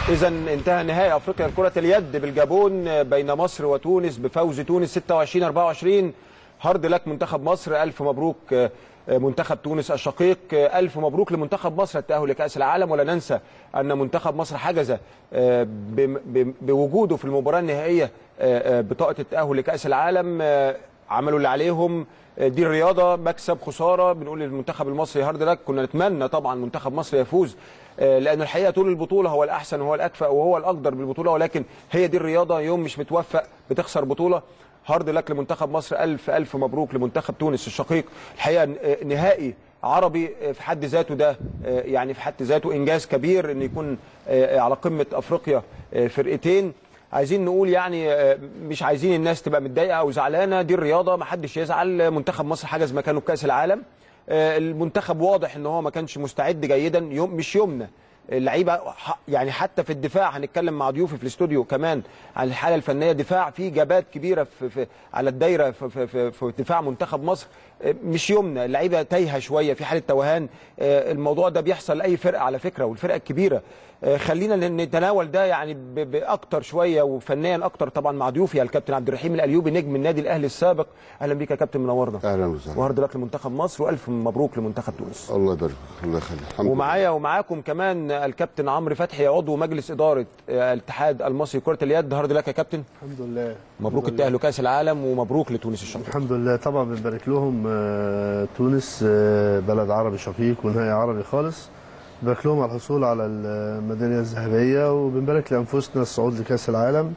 إذا انتهى نهائي أفريقيا لكرة اليد بالجابون بين مصر وتونس بفوز تونس 26 24 هارد لك منتخب مصر ألف مبروك منتخب تونس الشقيق ألف مبروك لمنتخب مصر التأهل لكأس العالم ولا ننسى أن منتخب مصر حجز بم- بم- بوجوده في المباراة النهائية بطاقة التأهل لكأس العالم عملوا اللي عليهم دي الرياضة مكسب خسارة بنقول للمنتخب المصري هارد لك كنا نتمنى طبعا منتخب مصر يفوز لأن الحقيقة طول البطولة هو الأحسن وهو الأكفأ وهو الأقدر بالبطولة ولكن هي دي الرياضة يوم مش متوفق بتخسر بطولة هارد لك لمنتخب مصر ألف ألف مبروك لمنتخب تونس الشقيق الحقيقة نهائي عربي في حد ذاته ده يعني في حد ذاته إنجاز كبير أن يكون على قمة أفريقيا فرقتين عايزين نقول يعني مش عايزين الناس تبقى متضايقه او زعلانه دي الرياضه ما حدش يزعل منتخب مصر حجز مكانه في كاس العالم المنتخب واضح ان هو ما كانش مستعد جيدا يوم مش يومنا اللعيبه يعني حتى في الدفاع هنتكلم مع ضيوفي في الاستوديو كمان عن الحاله الفنيه دفاع في جابات كبيره في, في على الدايره في, في, في, في دفاع منتخب مصر مش يومنا اللعيبه تايهه شويه في حاله توهان الموضوع ده بيحصل لاي فرقه على فكره والفرقه الكبيره خلينا نتناول ده يعني باكتر شويه وفنيا اكتر طبعا مع ضيوفي الكابتن عبد الرحيم الايوبي نجم النادي الاهلي السابق اهلا بيك يا كابتن منورنا اهلا وسهلا وهارد لك لمنتخب مصر والف مبروك لمنتخب تونس الله يبارك فيك الله يخليك الحمد ومعايا ومعاكم كمان الكابتن عمرو فتحي عضو مجلس اداره الاتحاد المصري لكره اليد هارد لك يا كابتن الحمد لله مبروك التاهل لكاس العالم ومبروك لتونس الشقيق الحمد لله طبعا بنبارك لهم آه، تونس آه، بلد عربي شقيق ونهائي عربي خالص بنبارك لهم على الحصول على الميداليه الذهبيه وبنبارك لانفسنا الصعود لكاس العالم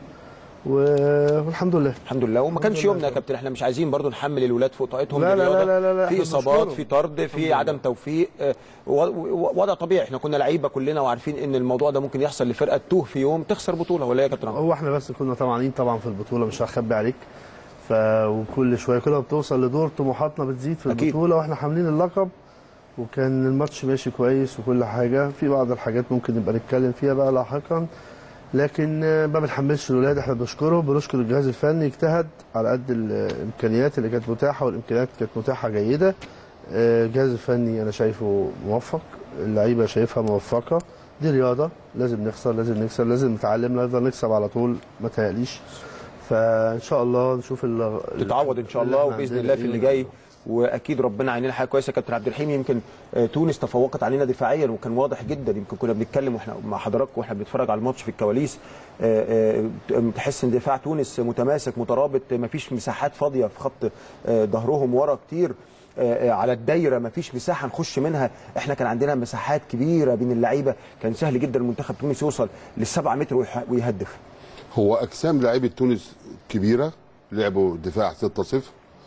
و- والحمد لله الحمد لله وما كانش يومنا يا كابتن احنا مش عايزين برضو نحمل الولاد فوق طاقتهم لا لا بالرياضة. لا لا لا، في احنا اصابات بنشكرهم. في طرد في عدم توفيق آه، و- و- وضع طبيعي احنا كنا لعيبه كلنا وعارفين ان الموضوع ده ممكن يحصل لفرقه تتوه في يوم تخسر بطوله ولا ايه يا كابتن عمرو؟ هو احنا بس كنا طمعانين طبعا في البطوله مش هخبي عليك ف وكل شويه كل ما بتوصل لدور طموحاتنا بتزيد في أكيد. البطوله واحنا حاملين اللقب وكان الماتش ماشي كويس وكل حاجه في بعض الحاجات ممكن نبقى نتكلم فيها بقى لاحقا لكن آه، ما بنحملش الولاد احنا بنشكرهم بنشكر الجهاز الفني اجتهد على قد الامكانيات اللي كانت متاحه والامكانيات كانت متاحه جيده آه، الجهاز الفني انا شايفه موفق اللعيبه شايفها موفقه دي رياضه لازم نخسر لازم نكسب لازم نتعلم نفضل نكسب على طول ما تهيأليش فان شاء الله نشوف ال- تتعوض ان شاء اللي الله احنا وباذن عندنا الله في اللي إيه. جاي واكيد ربنا عينينا حاجه كويسه كابتن عبد الرحيم يمكن آه، تونس تفوقت علينا دفاعيا وكان واضح جدا يمكن كنا بنتكلم واحنا مع حضراتكم واحنا بنتفرج على الماتش في الكواليس آه، آه، تحس ان دفاع تونس متماسك مترابط مفيش مساحات فاضيه في خط آه، ظهرهم ورا كتير آه، على الدايره مفيش مساحه نخش منها احنا كان عندنا مساحات كبيره بين اللعيبه كان سهل جدا المنتخب تونس يوصل للسبعة متر ويح- ويهدف هو اجسام لاعيبه تونس كبيره لعبوا دفاع 6-0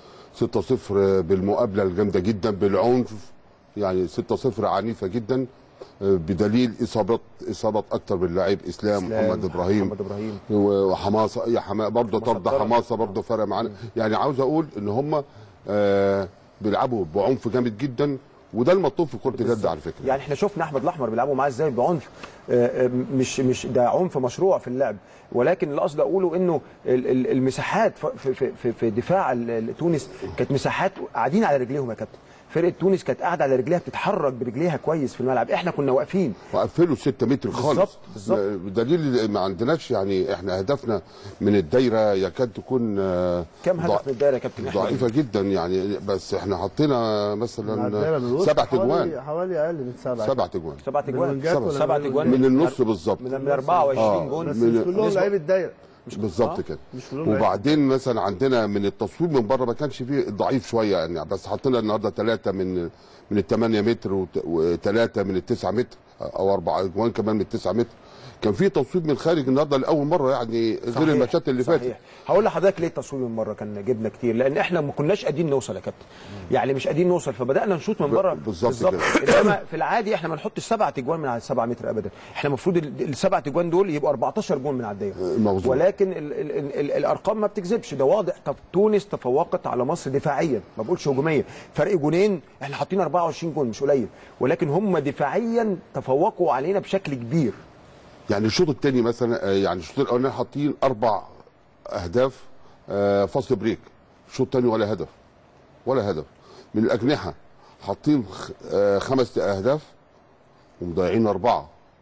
6-0 بالمقابله الجامده جدا بالعنف يعني 6-0 عنيفه جدا بدليل اصابات اصابات اكتر باللاعب اسلام إسلام، محمد ابراهيم محمد إبراهيم. وحماسه يا حما برضه طرد فرق. حماسه برضه فرق معانا يعني عاوز اقول ان هم آه بيلعبوا بعنف جامد جدا وده المطلوب في كره اليد على فكره يعني احنا شفنا احمد الاحمر بيلعبوا معاه ازاي بعنف آه، آه، مش مش ده عنف مشروع في اللعب ولكن اللي قصدي اقوله انه ال- ال- المساحات ف- في في في, في دفاع ال- ال- تونس كانت مساحات قاعدين على رجليهم يا كابتن فرقه تونس كانت قاعده على رجليها بتتحرك برجليها كويس في الملعب احنا كنا واقفين وقفلوا 6 متر خالص بالظبط، بالظبط. بدليل ما عندناش يعني احنا هدفنا من الدايره يكاد تكون آه، كم هدف ضع- من الدايره يا كابتن احنا ضعيفه جدا يعني بس احنا حطينا مع الدايرة مثلا بالوسط سبع حوالي- تجوان حوالي اقل من سبعه سبع تجوان سبعة اجوان بالونجات ولا سبعة من اجوان من النص بالظبط من من 24 آه. جون بس من- مش كلهم نسبة- لعيبه دايره بالظبط آه. كده مش كلهم لعيبة. وبعدين مثلا عندنا من التصوير من بره ما كانش فيه ضعيف شويه يعني بس حطينا النهارده ثلاثه من من ال 8 متر وثلاثه من ال 9 متر او اربع اجوان كمان من ال 9 متر كان في تصويب من الخارج النهارده لاول مره يعني غير صحيح، الماتشات اللي فاتت صحيح. هقول لحضرتك ليه التصوير من بره كان جبنا كتير لان احنا ما كناش قادرين نوصل يا كابتن يعني مش قادرين نوصل فبدانا نشوط من بره بالظبط انما في العادي احنا ما نحطش سبع تجوان من على السبعة متر ابدا احنا المفروض ال- السبع تجوان دول يبقوا 14 جون من على الدايره مظبوط. ولكن ال ال ال ال الارقام ما بتكذبش ده واضح طب تونس تفوقت على مصر دفاعيا ما بقولش هجوميا فرق جونين احنا حاطين 24 جون مش قليل ولكن هم دفاعيا تفوقوا علينا بشكل كبير يعني الشوط الثاني مثلا آه، يعني الشوط الاولاني حاطين اربع اهداف آه، فاست بريك الشوط الثاني ولا هدف ولا هدف من الاجنحه حاطين خ- آه، خمس اهداف ومضيعين اربعه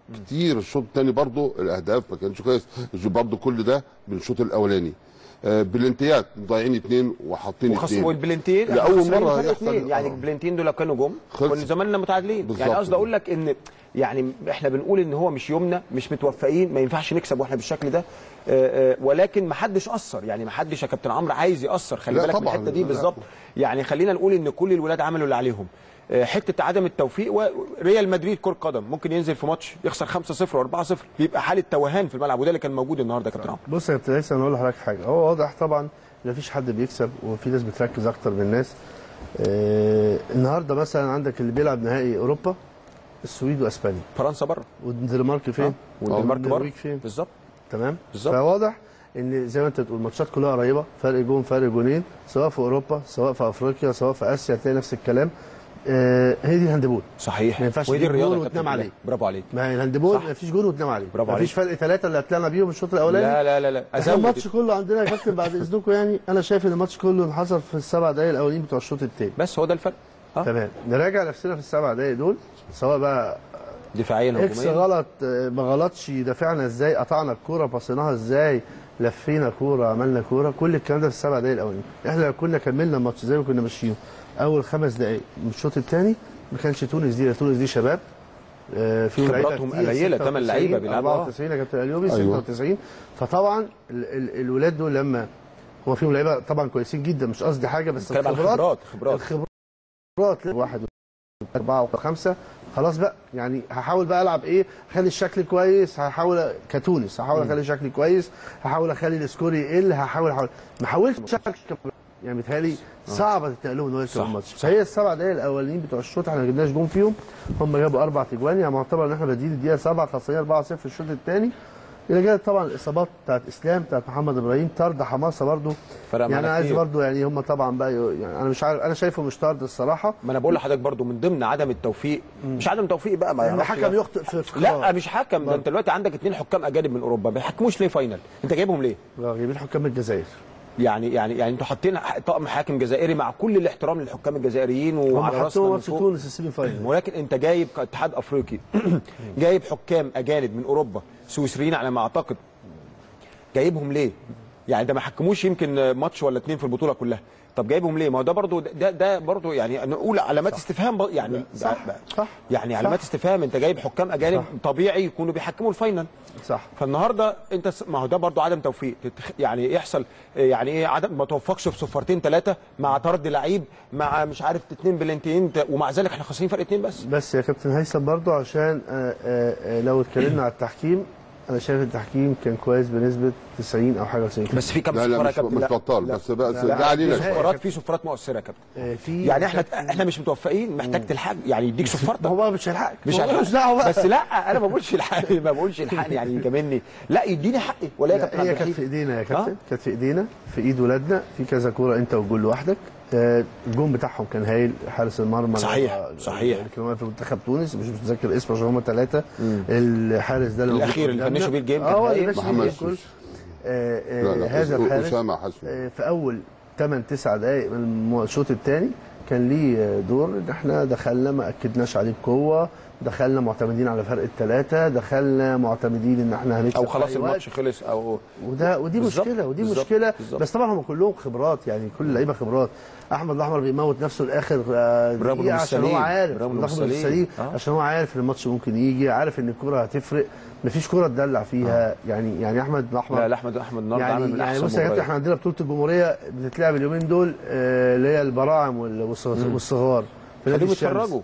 كتير الشوط الثاني برضه الاهداف ما كانش كويس برضه كل ده من الشوط الاولاني آه، بلنتيات ضايعين اثنين وحاطين وخص اثنين والبلنتين لأول خسرانين مرة فرق يحصل- اتنين. يعني آه. البلنتين دول لو كانوا جم خلص. كنا زماننا متعادلين بالظبط يعني قصدي كده. اقول لك ان يعني احنا بنقول ان هو مش يومنا مش متوفقين ما ينفعش نكسب واحنا بالشكل ده آه، آه، ولكن ما حدش اثر يعني ما حدش يا كابتن عمرو عايز ياثر خلي لا بالك من طبعاً. الحته دي لا. بالظبط يعني خلينا نقول ان كل الولاد عملوا اللي عليهم آه، حته عدم التوفيق وريال مدريد كره قدم ممكن ينزل في ماتش يخسر 5-0 و4-0 بيبقى حاله توهان في الملعب وده اللي كان موجود النهارده يا كابتن عمرو بص يا كابتن هيثم انا اقول لحضرتك حاجه هو واضح طبعا ان مفيش حد بيكسب وفي ناس بتركز اكتر من الناس آه النهارده مثلا عندك اللي بيلعب نهائي اوروبا السويد واسبانيا فرنسا بره والدنمارك فين؟ والدنمارك بره والنرويج فين؟ بالظبط تمام بالظبط. فواضح ان زي ما انت بتقول الماتشات كلها قريبه فرق جون فرق جونين سواء في اوروبا سواء في افريقيا سواء في اسيا هتلاقي نفس الكلام آه هي دي الهاندبول صحيح ما ينفعش وهي دي تجيب الرياضه جول يا كابتن وتنام بالله. عليه. برافو عليك ما هي الهاندبول صح. ما فيش جون وتنام عليه برافو ما فيش فرق ثلاثه اللي طلعنا بيهم الشوط الاولاني لا لا لا لا احنا ازود الماتش كله عندنا يا كابتن بعد اذنكم يعني انا شايف ان الماتش كله انحصر في السبع دقائق الاولين بتوع الشوط الثاني بس هو ده الفرق اه تمام نراجع نفسنا في السبع دقائق دول سواء بقى دفاعيا اكس هجوميا غلط آه، ما غلطش دافعنا ازاي قطعنا الكوره باصيناها ازاي لفينا كوره عملنا كوره كل الكلام ده في السبع دقائق الاولين احنا لو كنا كملنا الماتش زي ما كنا ماشيين اول خمس دقائق من الشوط الثاني ما كانش تونس دي تونس دي شباب آه، فيهم لعيبة خبراتهم كتير، قليلة، تمن 96 لعيبة بيلعبوا، آه. 94 يا كابتن الايوبي أيوة. 96 فطبعا ال ال الولاد دول لما هو فيهم لعيبه طبعا كويسين جدا مش قصدي حاجه بس بتكلم على الخبرات خبرات الخبرات واحد أربعة وخمسة خلاص بقى يعني هحاول بقى ألعب إيه أخلي الشكل كويس هحاول كتونس هحاول أخلي شكلي كويس هحاول أخلي السكور يقل هحاول هحاول ما حاولتش شكل يعني متهيألي صعبة تتنقلهم إن هو يكسب صح، الماتش فهي السبع دقايق الأولانيين بتوع الشوط إحنا ما جبناش جون فيهم هم جابوا أربع تجوان يعني معتبر إن إحنا بادئين الدقيقة 7 خسرانين 4-0 في الشوط الثاني إلى جانب طبعا الإصابات بتاعت إسلام بتاعت محمد إبراهيم طرد حماسة برضو فرق يعني معانا أنا عايز كتير. برضو يعني هم طبعا بقى يعني أنا مش عارف أنا شايفه مش طرد الصراحة ما انا بقول لحضرتك برضو من ضمن عدم التوفيق مش عدم توفيق بقى ما يعني يعرفش حكم بقى. يخطئ في في لا قرار. مش حكم ده انت دلوقتي عندك اثنين حكام اجانب من اوروبا ما بيحكموش ليه فاينل انت جايبهم ليه لا، جايبين حكام الجزائر يعني يعني يعني انتوا حاطين طقم حاكم جزائري مع كل الاحترام للحكام الجزائريين هم وعلى راسنا حطوا من ماتش فوق. تونس السيمي فاينل ولكن انت جايب كاتحاد افريقي جايب حكام اجانب من اوروبا سويسريين على ما اعتقد جايبهم ليه؟ يعني ده ما حكموش يمكن ماتش ولا اتنين في البطوله كلها طب جايبهم ليه؟ ما هو ده برضو ده ده برضو يعني نقول علامات استفهام بر- يعني صح، ده- صح، يعني صح. علامات استفهام انت جايب حكام اجانب طبيعي يكونوا بيحكموا الفاينل صح فالنهارده انت س- ما هو ده برضو عدم توفيق تتخ- يعني يحصل يعني ايه عدم ما توفقش في صفارتين ثلاثه مع طرد لعيب مع مش عارف اتنين بلنتين ت- ومع ذلك احنا خاسرين فرق اتنين بس بس يا كابتن هيثم برضو عشان آه، آه، آه، لو اتكلمنا على التحكيم انا شايف التحكيم كان كويس بنسبه 90 او حاجه و90 بس في كام لا صفاره لا يا مش, كابتن مش لا. بطال لا. بس بقى لا، ده علينا في شوية. صفارات في صفارات مؤثره يا كابتن آه، في يعني احنا احنا مش متوفقين محتاج تلحق يعني يديك ما هو صفارتك بقى مش هيلحقك مش هو هلحق. ملوش دعوه بقى بس لا انا ما بقولش الحقني ما بقولش الحقني يعني يجاملني لا يديني حقي ولا يا لا، كابتن هي عبد كانت الحليم في ايدينا يا كابتن آه. كانت في ايدينا في ايد ولادنا في كذا كوره انت والجول لوحدك آه، الجون بتاعهم كان هايل حارس المرمى صحيح، آه، صحيح. اللي كان واقف في منتخب تونس مش متذكر اسمه عشان هم ثلاثه الحارس ده اللي موجود الأخير اللي قدامنا. فنشوا بيه الجيم كان اه هو اللي هايل. فنشوا بيه محمد الجيم كله. سوسي. آه، آه، لا لا هذا أس- الحارس أسامة حسني. آه، في اول 8 9 دقائق من الم- الشوط الثاني كان ليه آه، دور ان احنا دخلنا ما اكدناش عليه بقوه دخلنا معتمدين على فرق الثلاثه دخلنا معتمدين ان احنا هنكسب او في خلاص أي وقت. الماتش خلص او وده ودي بالظبط، مشكله ودي بالظبط، مشكله بالظبط. بس طبعا هم كلهم خبرات يعني كل اللعيبه خبرات احمد الاحمر بيموت نفسه لاخر آه، برغم دقيقه إنه عشان هو سليم، عارف برغم إنه برغم إنه سليم. سليم آه. عشان هو عارف ان الماتش ممكن يجي عارف ان الكره هتفرق مفيش كره تدلع فيها يعني يعني احمد الاحمر لا لا احمد احمد النهارده عامل يعني من يعني احسن بص يا كابتن مباريات. احنا عندنا بطوله الجمهوريه بتتلعب اليومين دول آه، اللي هي البراعم وال- والصغ- والصغار في نادي خليهم الشمس. يتفرجوا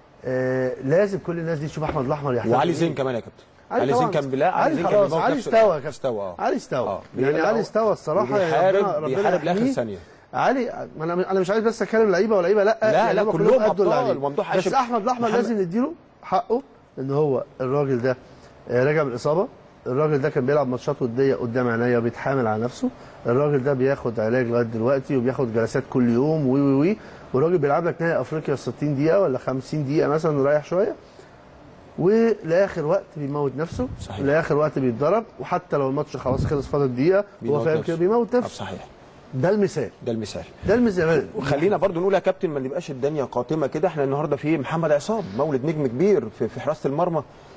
آه، لازم كل الناس دي تشوف احمد الاحمر يحتفل وعلي بيه. زين كمان يا كابتن علي علي زين طبعاً. كان بلا علي علي زين كان خلاص بيموت علي نفسه. استوى يا كابتن استوى اه علي استوى آه. يعني لا، علي هو استوى الصراحه يعني بيحارب- ربنا- ربنا بيحارب لآخر يحميه. ثانية. علي ما انا انا مش عايز بس اتكلم لعيبه ولاعيبه لا لا، يعني لا، هم كلهم أدوا اللي أبطال. عليهم. ممدوح بس هاشم. احمد الاحمر محمد- لازم نديله حقه ان هو الراجل ده آه، راجع من الاصابه الراجل ده كان بيلعب ماتشات وديه قدام عينيا وبيتحامل على نفسه الراجل ده بياخد علاج لغايه دلوقتي وبياخد جلسات كل يوم وي وي وي والراجل بيلعب لك نهائي افريقيا 60 دقيقه ولا 50 دقيقه مثلا رايح شويه ولاخر وقت بيموت نفسه صحيح. لاخر وقت بيتضرب وحتى لو الماتش خلاص خلص فاضل دقيقه هو بيموت فاهم نفسه. كده بيموت آه، نفسه صحيح ده المثال ده المثال ده المثال وخلينا برضو نقول يا كابتن ما نبقاش الدنيا قاتمه كده احنا النهارده في محمد عصام مولد نجم كبير في, في حراسه المرمى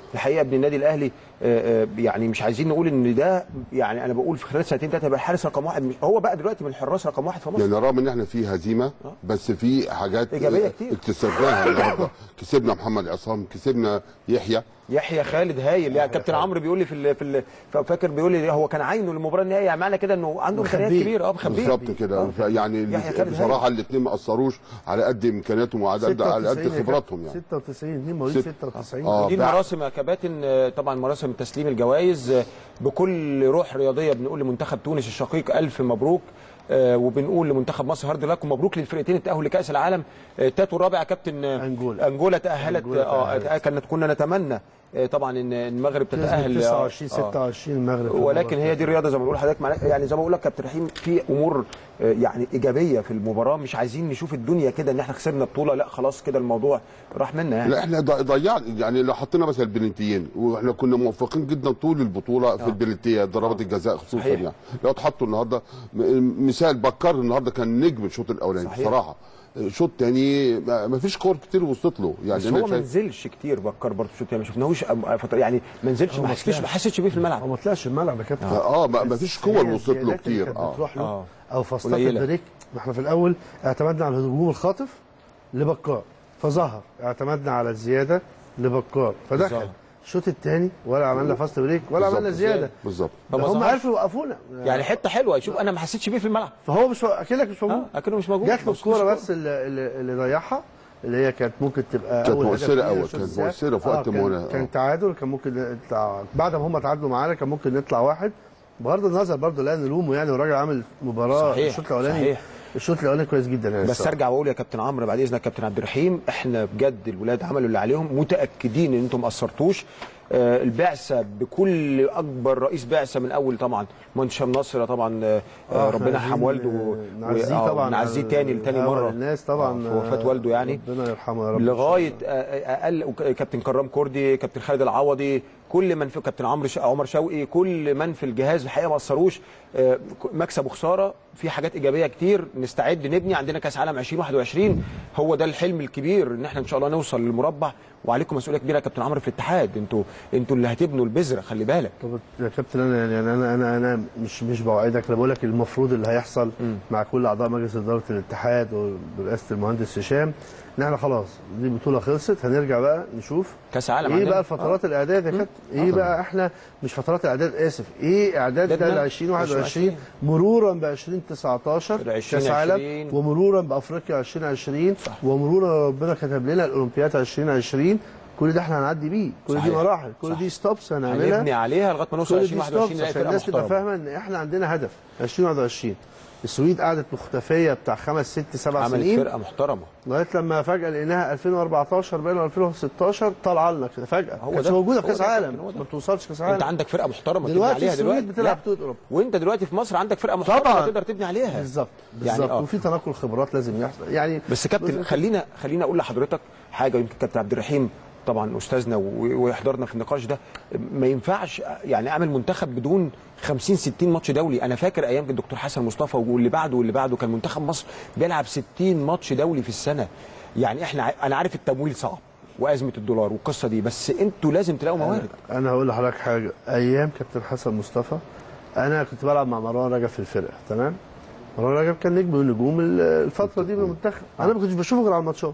الحقيقه ابن النادي الاهلي آه، آه، يعني مش عايزين نقول ان ده يعني انا بقول في خلال سنتين ثلاثه يبقى الحارس رقم واحد مش هو بقى دلوقتي من الحراس رقم واحد في مصر يعني رغم ان احنا في هزيمه بس في حاجات إيجابية كتير. اكتسبناها النهارده كسبنا محمد عصام كسبنا يحيى يحيى خالد هايل يعني كابتن عمرو بيقول لي في ال في ال فاكر بيقول لي هو كان عينه للمباراه النهائيه يعني معنى كده انه عنده امكانيات مخبيه. كبيره اه مخبيه بالظبط كده آه. يعني يحيى خالد بصراحه الاثنين ما اثروش على قد امكانياتهم وعلى قد على قد خبراتهم يعني 96 اثنين مواليد ست- 96 آه. دي بعد- المراسم يا كباتن آه، طبعا مراسم تسليم الجوائز آه، بكل روح رياضيه بنقول لمنتخب تونس الشقيق الف مبروك آه، وبنقول لمنتخب مصر هارد لك ومبروك للفرقتين التاهل لكاس العالم آه، التاتو الرابع يا كابتن آه، أنجولا. انجولا تاهلت أنجولا اه تأهلت. كانت كنا نتمنى آه، طبعا ان المغرب تتاهل آه، 29 آه. 26 المغرب في ولكن المباراة. هي دي الرياضه زي ما بقول لحضرتك معلش- يعني زي ما بقول لك كابتن رحيم في امور آه، يعني ايجابيه في المباراه مش عايزين نشوف الدنيا كده ان احنا خسرنا بطوله لا خلاص كده الموضوع راح منا يعني لا احنا ض- ضيعنا يعني لو حطينا مثلا البلنتيين واحنا كنا موفقين جدا طول البطوله في البلنتيه ضربات الجزاء خصوصا صحيح. يعني لو اتحطوا النهارده م- مثال بكر النهارده كان نجم الشوط الاولاني صحيح. بصراحه الشوط الثاني ما فيش كور كتير وصلت له يعني بس أنا هو ما شايف- نزلش كتير بكر برضه شوط يعني ما شفناهوش أم- فترة يعني ما نزلش هو ما ما حسيتش ما طلعش. حسيتش بيه في هو الملعب ما طلعش الملعب يا كابتن اه ما ما فيش قوه اللي وصلت له الزيادات اللي كتير كانت اه بتروح له آه. او فاستات قليلة. البريك ما احنا في الاول اعتمدنا على الهجوم الخاطف لبكار فظهر اعتمدنا على الزياده لبكار فدخل بالظبط. الشوط الثاني ولا عملنا فاست بريك ولا بالظبط. عملنا زياده بالظبط فما هم ظهرش. عرفوا يوقفونا يعني حته حلوه شوف انا ما حسيتش بيه في الملعب فهو مش اكنك مش موجود اه اكنه مش موجود جات له بس مش الكوره كورة. بس اللي, اللي اللي ضيعها اللي هي كانت ممكن تبقى كانت اول هدف مؤثرة لينا أوي، الشوط كانت الثاني. مؤثرة في وقت كان- مهنة، آه. كان تعادل كان ممكن نطلع بعد ما هم تعادلوا معانا كان ممكن نطلع واحد بغض النظر برضه لا نلومه يعني الراجل عامل مباراه صحيح، الشوط الاولاني صحيح. الشوط الاولاني كويس جدا يعني بس الصراحة. ارجع واقول يا كابتن عمرو بعد اذنك كابتن عبد الرحيم احنا بجد الولاد عملوا اللي عليهم متاكدين ان انتم ما قصرتوش آه، البعثه بكل اكبر رئيس بعثه من اول طبعا مهندس هشام نصر طبعا آه، آه، ربنا إحنا يرحم والده و- عايزين نعزيه آه، طبعا نعزيه على تاني لتاني الهوا مره للناس طبعا آه، في وفاه والده يعني ربنا يرحمه يا رب لغايه آه، اقل وك- كابتن كرام كردي كابتن خالد العوضي كل من في كابتن عمرو ش- عمر شوقي كل من في الجهاز الحقيقه ما قصروش آه، مكسب وخساره في حاجات ايجابيه كتير نستعد نبني عندنا كاس عالم 2021 هو ده الحلم الكبير ان احنا ان شاء الله نوصل للمربع وعليكم مسؤوليه كبيره يا كابتن عمرو في الاتحاد انتوا انتوا اللي هتبنوا البذره خلي بالك طب يا كابتن انا يعني انا انا انا مش مش بوعدك انا بقول لك المفروض اللي هيحصل مع كل اعضاء مجلس اداره الاتحاد وبرئاسه المهندس هشام ان احنا خلاص دي البطوله خلصت هنرجع بقى نشوف كاس عالم ايه عندنا. بقى الفترات الاعداد يا كابتن ايه بقى احنا مش فترات الاعداد اسف ايه اعداد ده إعدادنا ل 2021 2021. مرورا ب 2019 2020 كاس عالم ومرورا بافريقيا 2020 ومرورا ربنا كتب لنا الاولمبياد 2020 كل ده احنا هنعدي بيه كل دي صحيح. مراحل كل صح. دي ستوبس هنعملها هنبني عليها لغايه ما نوصل كل دي 2021 ستوبس نلاقي عشان فرقه الناس تبقى محترمه فاهمه ان احنا عندنا هدف 2021 السويد قعدت مختفيه بتاع خمس ست سبع عملت سنين فرقه محترمه لغايه لما فجاه لقيناها 2014 بقينا 2016 طالعه لنا كده فجاه هو كانتش ده. موجوده في هو كاس ده يا عالم كابتن، هو ده. ما بتوصلش كاس انت عالم عندك فرقه محترمه تبني دلوقتي عليها السويد دلوقتي بتلعب لا. بطوله اوروبا وانت دلوقتي في مصر عندك فرقه محترمه طبعاً. تقدر تبني عليها بالظبط يعني بالظبط اه وفي تناقل خبرات لازم يحصل يعني بس كابتن خلينا خلينا اقول لحضرتك حاجه يمكن كابتن عبد الرحيم طبعا استاذنا و- ويحضرنا في النقاش ده ما ينفعش يعني اعمل منتخب بدون 50 60 ماتش دولي انا فاكر ايام الدكتور حسن مصطفى واللي بعده واللي بعده كان منتخب مصر بيلعب 60 ماتش دولي في السنه يعني احنا ع- انا عارف التمويل صعب وازمه الدولار والقصه دي بس انتوا لازم تلاقوا موارد انا هقول لحضرتك حاجه ايام كابتن حسن مصطفى انا كنت بلعب مع مروان رجب في الفرقه تمام مروان رجب كان نجم من نجوم ال- الفتره دي بالمنتخب انا ما كنتش بشوفه غير على الماتشات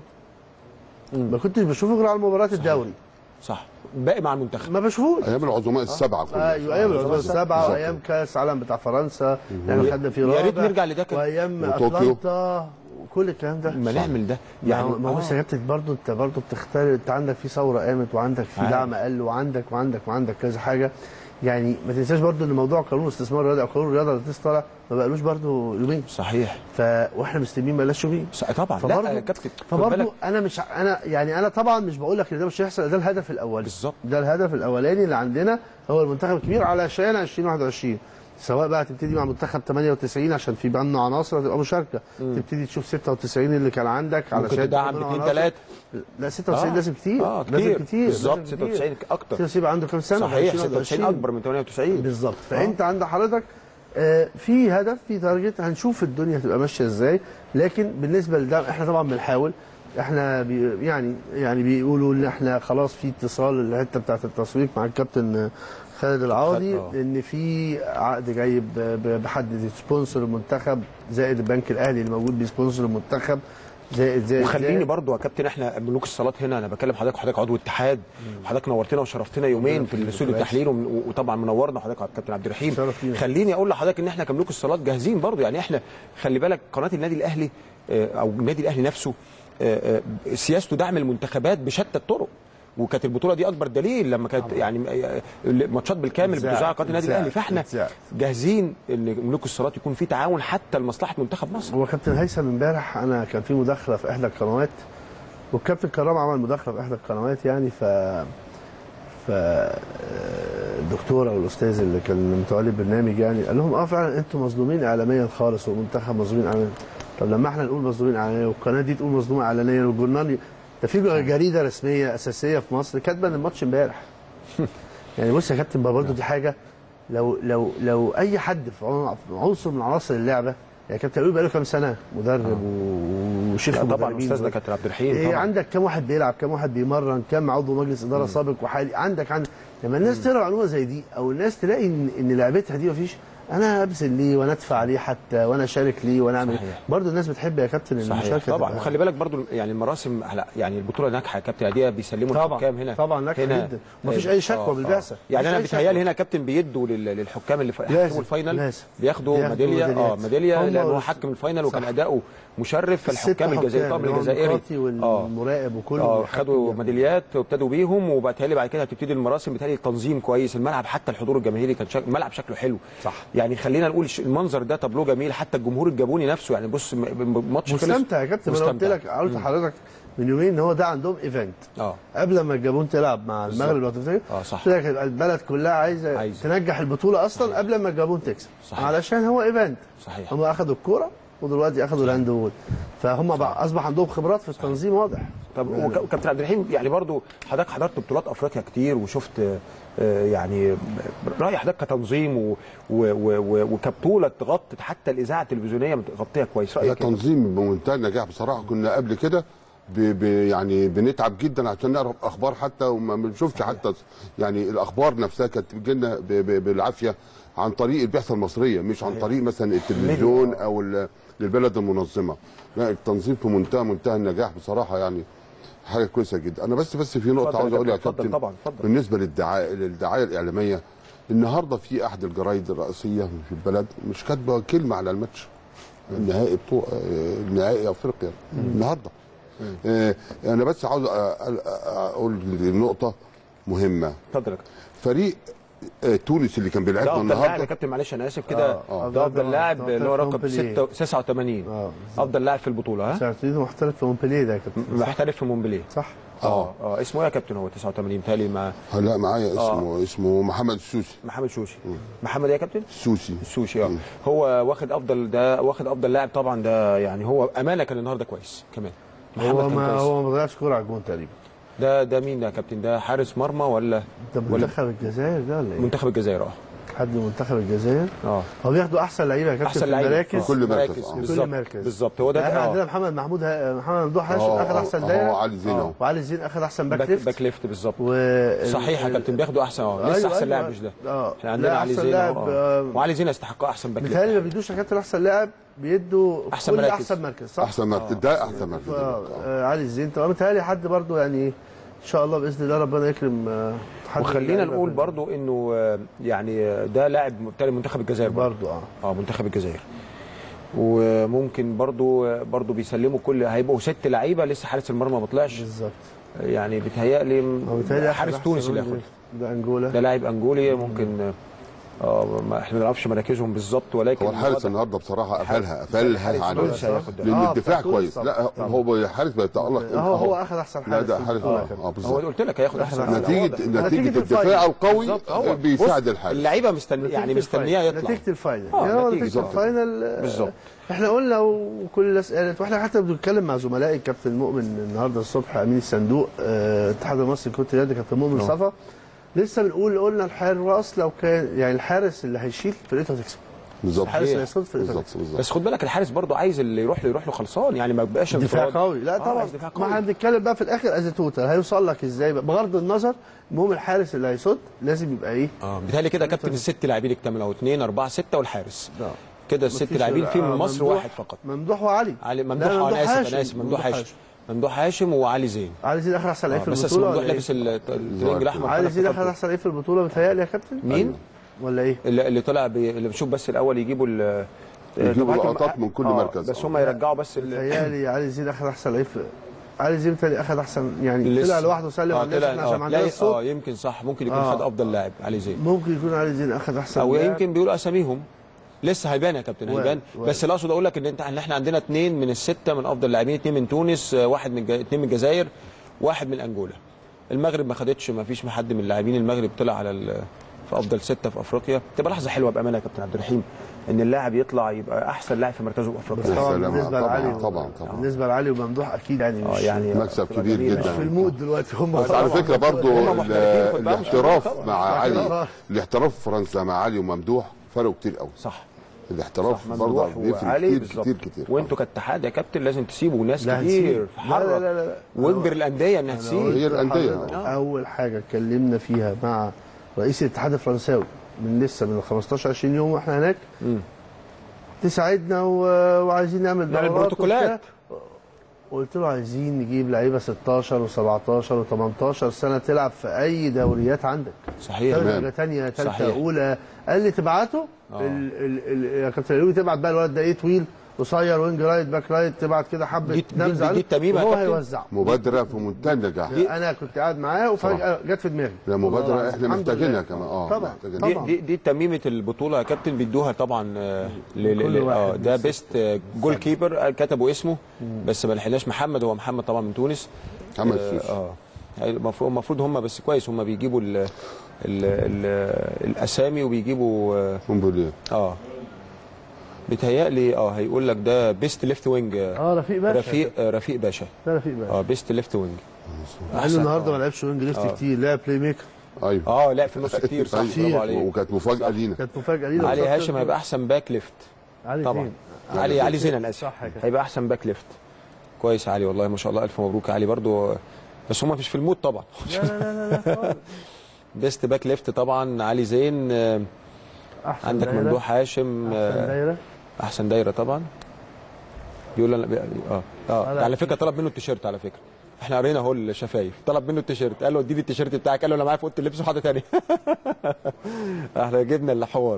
ما كنتش بشوفه غير على مباريات الدوري صح باقي مع المنتخب ما بشوفوش ايام العظماء السبعه كلها ايوه ايام العظماء السبعه بالظبط. وايام كاس عالم بتاع فرنسا احنا خدنا فيه يا ريت رابع نرجع لده كده. وايام وطوكيو. اتلانتا وكل الكلام ده ما نعمل ده يعني يعني ما هو بس يا كابتن برضه انت برضه بتختار انت عندك في ثوره قامت وعندك في عارف. دعم قل وعندك وعندك وعندك كذا حاجه يعني ما تنساش برضه ان موضوع قانون الاستثمار الرياضي او قانون الرياضه اللي لسه طالع ما بقالوش برضه يومين صحيح ف واحنا مستلمين بلاش يومين صح- طبعا لا فبرضه يا كابتن خد بالك. فبرضه انا مش ع- انا يعني انا طبعا مش بقول لك ان ده مش هيحصل ده الهدف الاولي بالظبط. ده الهدف الاولاني اللي عندنا هو المنتخب الكبير علشان 2021 سواء بقى تبتدي مع منتخب 98 عشان في عنده عناصر هتبقى مشاركه تبتدي تشوف 96 اللي كان عندك ممكن علشان تدعم تبقى باثنين عناصر. ثلاثه لا 96 آه. لازم كتير اه لازم كتير كتير بالظبط لازم كتير. 96 اكتر 96 يبقى عنده كام سنه صحيح 20 96 21. اكبر من 98 بالظبط فانت عند حضرتك آه، في هدف في تارجت هنشوف الدنيا هتبقى ماشيه ازاي لكن بالنسبه لده احنا طبعا بنحاول احنا بي يعني يعني بيقولوا ان احنا خلاص في اتصال الحته بتاعت التسويق مع الكابتن خالد العوضي خالد، آه. ان في عقد جاي ب- ب- بحد سبونسر المنتخب زائد البنك الاهلي اللي موجود بيسبونسر المنتخب زائد زائد وخليني زائد. برضو يا كابتن احنا ملوك الصالات هنا انا بكلم حضرتك وحضرتك عضو اتحاد وحضرتك نورتنا وشرفتنا يومين في الاستوديو كويس. التحليل ومن- وطبعا منورنا حضرتك يا كابتن عبد الرحيم شرف لينا. خليني اقول لحضرتك ان احنا كملوك الصالات جاهزين برضو يعني احنا خلي بالك قناه النادي الاهلي آه، او النادي الاهلي نفسه آه، آه، سياسته دعم المنتخبات بشتى الطرق وكانت البطوله دي اكبر دليل لما كانت يعني آه، ماتشات بالكامل اتذاعت، بتذاع قناه النادي اتذاعت، الاهلي فاحنا اتذاعت. جاهزين ان ملوك الصالات يكون في تعاون حتى لمصلحه منتخب مصر هو كابتن هيثم امبارح انا كان في مداخله في احدى القنوات والكابتن كرام عمل مداخله في احدى القنوات يعني ف ف الدكتوره والاستاذ اللي كان متولي البرنامج يعني قال لهم اه فعلا انتم مظلومين اعلاميا خالص والمنتخب مظلومين اعلاميا طب لما احنا نقول مظلومين اعلاميا والقناه دي تقول مظلومه اعلانيا والجورنال ده في جريده رسميه اساسيه في مصر كاتبه ان الماتش امبارح يعني بص يا كابتن بقى برضه دي حاجه لو لو لو اي حد في عن- في عنصر من عناصر اللعبه يعني كابتن قالوا بقاله كام سنه مدرب و- وشيخ لا طبعا المدربين استاذنا كابتن عبد الرحيم إيه طبعا عندك كام واحد بيلعب كام واحد بيمرن كام عضو مجلس اداره سابق وحالي عندك عندك لما الناس تقرا معلومه زي دي او الناس تلاقي ان ان لعبتها دي مفيش انا ابذل ليه وانا ادفع ليه حتى وانا اشارك ليه وانا اعمل صحيح. برضه الناس بتحب يا كابتن صحيح المشاركه طبعا تبقى- وخلي بالك برضو يعني المراسم لا يعني البطوله ناجحه يا كابتن دي بيسلموا طبعا الحكام هنا طبعا ناجحه هنا جدا ومفيش اي شكوى بالبعثه يعني مفيش انا أي بيتهيألي شكوى. هنا يا كابتن بيدوا لل- للحكام اللي لازم، حكموا الفاينل لازم. بياخدوا بياخدوا ميداليه اه ميداليات. ميداليه هم لانه وال- حكم الفاينل وكان صح. اداؤه مشرف الست فالحكام الجزائري حكام طبعا اللي هو الجزائري المقاطي اه والمراقب وكله اه بيحكم خدوا يعني. ميداليات وابتدوا بيهم وبالتالي بعد كده هتبتدي المراسم بالتالي التنظيم كويس الملعب حتى الحضور الجماهيري كان شك... الملعب شكله حلو صح. يعني خلينا نقول ش- المنظر ده تابلو جميل حتى الجمهور الجابوني نفسه يعني بص م- م- ماتش خلص مستمتع يا كابتن ما انا قلت مستمتع. لك قلت لحضرتك من يومين ان هو ده عندهم ايفنت اه قبل ما الجابون تلعب مع المغرب لو تفتكر اه صح. قلت لك يبقى البلد كلها عايزه عايزة. تنجح البطوله اصلا قبل ما الجابون تكسب صحيح. علشان هو ايفنت صحيح. هم اخذوا الكوره ودلوقتي اخذوا الهاند بول فهم بقى اصبح عندهم خبرات في التنظيم واضح طب وك- وكابتن عبد الرحيم يعني برضو حضرتك حضرت بطولات افريقيا كتير وشفت آه، يعني راي حضرتك كتنظيم و- و- و- و- وكبطوله غطت حتى الاذاعه التلفزيونيه مغطيه كويس لا رايك إيه؟ تنظيم بمنتهى النجاح بصراحه كنا قبل كده ب ب يعني بنتعب جدا عشان نعرف اخبار حتى وما بنشوفش حتى يعني الاخبار نفسها كانت بتجي لنا ب- ب- بالعافيه عن طريق البعثه المصريه مش عن طريق مثلا التلفزيون او ال- البلد المنظمه لا التنظيم في منتهى منتهى النجاح بصراحه يعني حاجه كويسه جدا انا بس بس في نقطه اتفضل يا عاوز اقولها يا كابتن، اتفضل كابتن طبعا، اتفضل. بالنسبه للدعايه للدعايه الاعلاميه النهارده في احد الجرايد الرئيسيه في البلد مش كاتبه كلمه على الماتش النهائي بطوله النهائي افريقيا النهارده آه، انا بس عاوز أ- أ- اقول نقطه مهمه اتفضل يا كابتن. فريق آه، تونس اللي كان ده بيلعبنا افضل لاعب يا النهارده كابتن معلش انا اسف كده آه. ده افضل لاعب ده اللي هو رقم مونبلييه. 6 89 اه افضل لاعب في البطوله ها ساعتين محترف في مونبلييه ده يا كابتن صح؟ محترف في مونبليه صح اه اه اسمه ايه يا كابتن هو 89 تالي مع لا معايا اسمه اسمه محمد السوسي محمد شوشي محمد ايه يا كابتن السوسي السوشي اه هو واخد افضل ده واخد افضل لاعب طبعا ده يعني هو امانه كان النهارده كويس كمان محمد هو كان ما كويس هو ما ضيعش كوره على الجون تقريبا ده ده مين ده يا كابتن ده حارس مرمى ولا ده ولا منتخب الجزائر ده ولا ايه؟ منتخب الجزائر اه حد من منتخب الجزائر اه هو بياخدوا احسن لعيبه يا كابتن احسن في لعيبه المراكز في كل مركز، مراكز آه. بالظبط مركز. بالظبط هو ده احنا عندنا اه محمد محمود ها- محمد ممدوح هاشم آه، اخذ احسن آه، دايره هو علي زين آه، أهو. وعلي زين اخذ احسن باك باك, ليفت باك ليفت بالظبط و صحيح يا كابتن بياخدوا احسن اه لسه أيوة، احسن أيوة. لاعب مش ده اه احنا عندنا لا، علي أحسن زين لاعب، أهو، آه، اه وعلي زين يستحق احسن باك ليفت متهيألي ما بيدوش يا كابتن احسن لاعب بيدوا أحسن كل مراكز. احسن مركز صح؟ احسن مركز ده احسن مركز آه، آه، علي الزين طبعا متهيألي حد برضو يعني ان شاء الله باذن الله ربنا يكرم آه، حد من وخلينا اللعيبة نقول في- برضو انه آه، يعني آه، ده لاعب بالتالي منتخب الجزائر برضو برضو اه اه منتخب الجزائر وممكن برضو برضو بيسلموا كل هيبقوا ست لعيبه لسه حارس المرمى ما طلعش بالظبط يعني بيتهيألي هو بيتهيألي أخذ حارس أحسن تونس اللي من- ياخد ده انجولا ده لاعب انجولي ممكن اه ما احنا ما نعرفش مراكزهم بالظبط ولكن هو الحارس الوضع- النهارده بصراحه قفلها الحارس قفلها عن تونس هياخد ده. لان آه، الدفاع بتاع كويس تونس لا طبعا. هو الحارس بيتالق هو هو اخذ احسن لا حارس ده في حارس البطولة اه كده. آه، هو بالظبط قلت لك هياخد احسن لاعب. نتيجه واضح. نتيجه نتيجة الدفاع الفاينل. القوي بالظبط. هو بيساعد بص، الحارس اللعيبه مستني يعني نتيجة مستنيه الفاينل. يطلع نتيجه الفاينل آه، يعني هو نتيجة نتيجه الفاينل آه، بالظبط. احنا قلنا وكل الناس قالت واحنا حتى بنتكلم مع زملائي كابتن مؤمن النهارده الصبح امين الصندوق آه، الاتحاد المصري لكره اليد كابتن مؤمن آه. صفا لسه بنقول قلنا الحراس لو كان يعني الحارس اللي هيشيل فرقته هتكسب بالظبط الحارس اللي هيصد في بالظبط الإفادة. بالظبط بس خد بالك الحارس برضو عايز اللي يروح له يروح له خلصان يعني ما يبقاش دفاع انفراد. قوي لا آه، طبعا عايز دفاع ما احنا قوي بنتكلم بقى في الاخر از توتال هيوصل لك ازاي بقى بغض النظر المهم الحارس اللي هيصد لازم يبقى ايه اه بيتهيألي كده كابتن الست لاعبين اكتملوا اثنين أربعة ستة والحارس لا. كده الست مفيش لاعبين غير- في من آه، مصر ممدوح- واحد فقط ممدوح وعلي علي لا، ممدوح ممدوح انا اسف هاشم. انا اسف ممدوح ممدوح هاشم ممدوح هاشم وعلي زين علي زيد اخر احسن لعيب آه في بس اسمه البطوله ممدوح ولا إيه؟ لابس ال- الترنج الاحمر علي خد زيد التقدم. اخر احسن لعيب في البطوله بيتهيألي يا كابتن مين؟ ولا ايه؟ اللي اللي طلع بي... اللي بنشوف بس الاول يجيبوا ال يجيبوا طبعاً لقطات من كل آه، مركز. بس آه. هم يرجعوا بس ال... بيتهيألي علي زيد اخر احسن لعيب في علي زيد بيتهيألي اخر احسن يعني لسه. طلع لوحده سلم آه، على الناس طلع- احنا عشان آه، ما لا، عندناش اه الصوت يمكن صح ممكن يكون آه. خد افضل لاعب علي زين ممكن يكون علي زيد اخر احسن او لاعب. يمكن بيقولوا اساميهم لسه هيبان يا كابتن وارد، هيبان وارد. بس اللي اقصد اقول لك ان انت ان احنا عندنا اثنين من السته من افضل اللاعبين اثنين من تونس آه، واحد من الج- اثنين من الجزائر واحد من انجولا المغرب ما خدتش ما فيش حد من اللاعبين المغرب طلع على ال- في افضل سته في افريقيا تبقى لحظه حلوه بامانه يا كابتن عبد الرحيم ان اللاعب يطلع يبقى احسن لاعب في مركزه في بس افريقيا طبعا سلام. بالنسبه طبعاً، لعلي طبعاً، طبعاً. بالنسبه لعلي وممدوح اكيد يعني اه مش يعني مكسب تبقى كبير جميلة. جدا. مش في المود دلوقتي هم بس على فكره برضو هم محترفين، ال- خد بالك، مش الاحتراف محترفين. مع صح علي كده. الاحتراف في فرنسا مع علي وممدوح فرقوا كتير قوي صح الاحتراف صح برضه ممدوح بيفرق وعلي كتير بالظبط كتير كتير وانتوا كاتحاد يا كابتن لازم تسيبوا ناس لا كتير هنسيب. في لا حرة لا لا لا. واجبر الانديه انها أنا تسيب قلت هي الأندية. لحضرتك آه. اول حاجه اتكلمنا فيها مع رئيس الاتحاد الفرنساوي من لسه من 15 20 يوم واحنا هناك مم. تساعدنا و... وعايزين نعمل نعمل دورات بروتوكولات. وبتاع. قلت له عايزين نجيب لعيبه 16 و17 و18 سنه تلعب في اي دوريات عندك صحيح تمام. درجه ثانيه ثالثه صحيح. اولى قال لي تبعته آه. ال... ال... ال... يا كابتن علوي تبعت بقى الولد ده ايه طويل قصير وينج رايت باك رايت تبعت كده حبه دي- دي- نبذ دي- عليه دي التميمة يا وهو كابتن. هيوزعه مبادره في منتهى النجاح انا كنت قاعد معاه وفجاه جت في دماغي لا مبادره احنا الحمد محتاجينها لله. كمان اه طبعا محتاجينها. دي طبعا. دي, دي تميمه البطوله يا كابتن بيدوها طبعا آه، ل- ل- كل ل- واحد اه ده من بيست آه، جول كيبر آه، كتبوا اسمه بس ما لحقناش محمد هو محمد طبعا من تونس محمد اه السوسي. آه. المفروض المفروض هم بس كويس هم بيجيبوا ال ال ال الاسامي وبيجيبوا اه, مونبوليه آه. بيتهيألي اه هيقول لك ده بيست ليفت وينج آه، اه رفيق باشا رفيق آه، رفيق باشا ده رفيق باشا اه بيست ليفت وينج مع انه أحسن، النهارده آه. ما لعبش وينج ليفت آه. كتير لعب بلاي ميكر ايوه اه لا في النص كتير صح كتير. برافو عليك وكانت مفاجاه لينا كانت مفاجاه لينا علي وصلت هاشم كده. هيبقى احسن باك ليفت علي طبعا فين؟ علي علي زين انا اسف صح كده. هيبقى احسن باك ليفت كويس علي والله ما شاء الله الف مبروك يا علي برضو بس هم مش في المود طبعا لا لا لا لا خالص. بيست باك ليفت طبعا علي زين آه، احسن عندك دايرة. ممدوح هاشم احسن آه، دايره احسن دايره طبعا بيقول انا اه اه لا، على فكره طلب منه التيشيرت على فكره احنا قرينا اهو الشفايف طلب منه التيشيرت قال له اديني التيشيرت بتاعك قال له انا معايا في اوضه اللبس وحاجه ثانيه احنا جبنا الحوار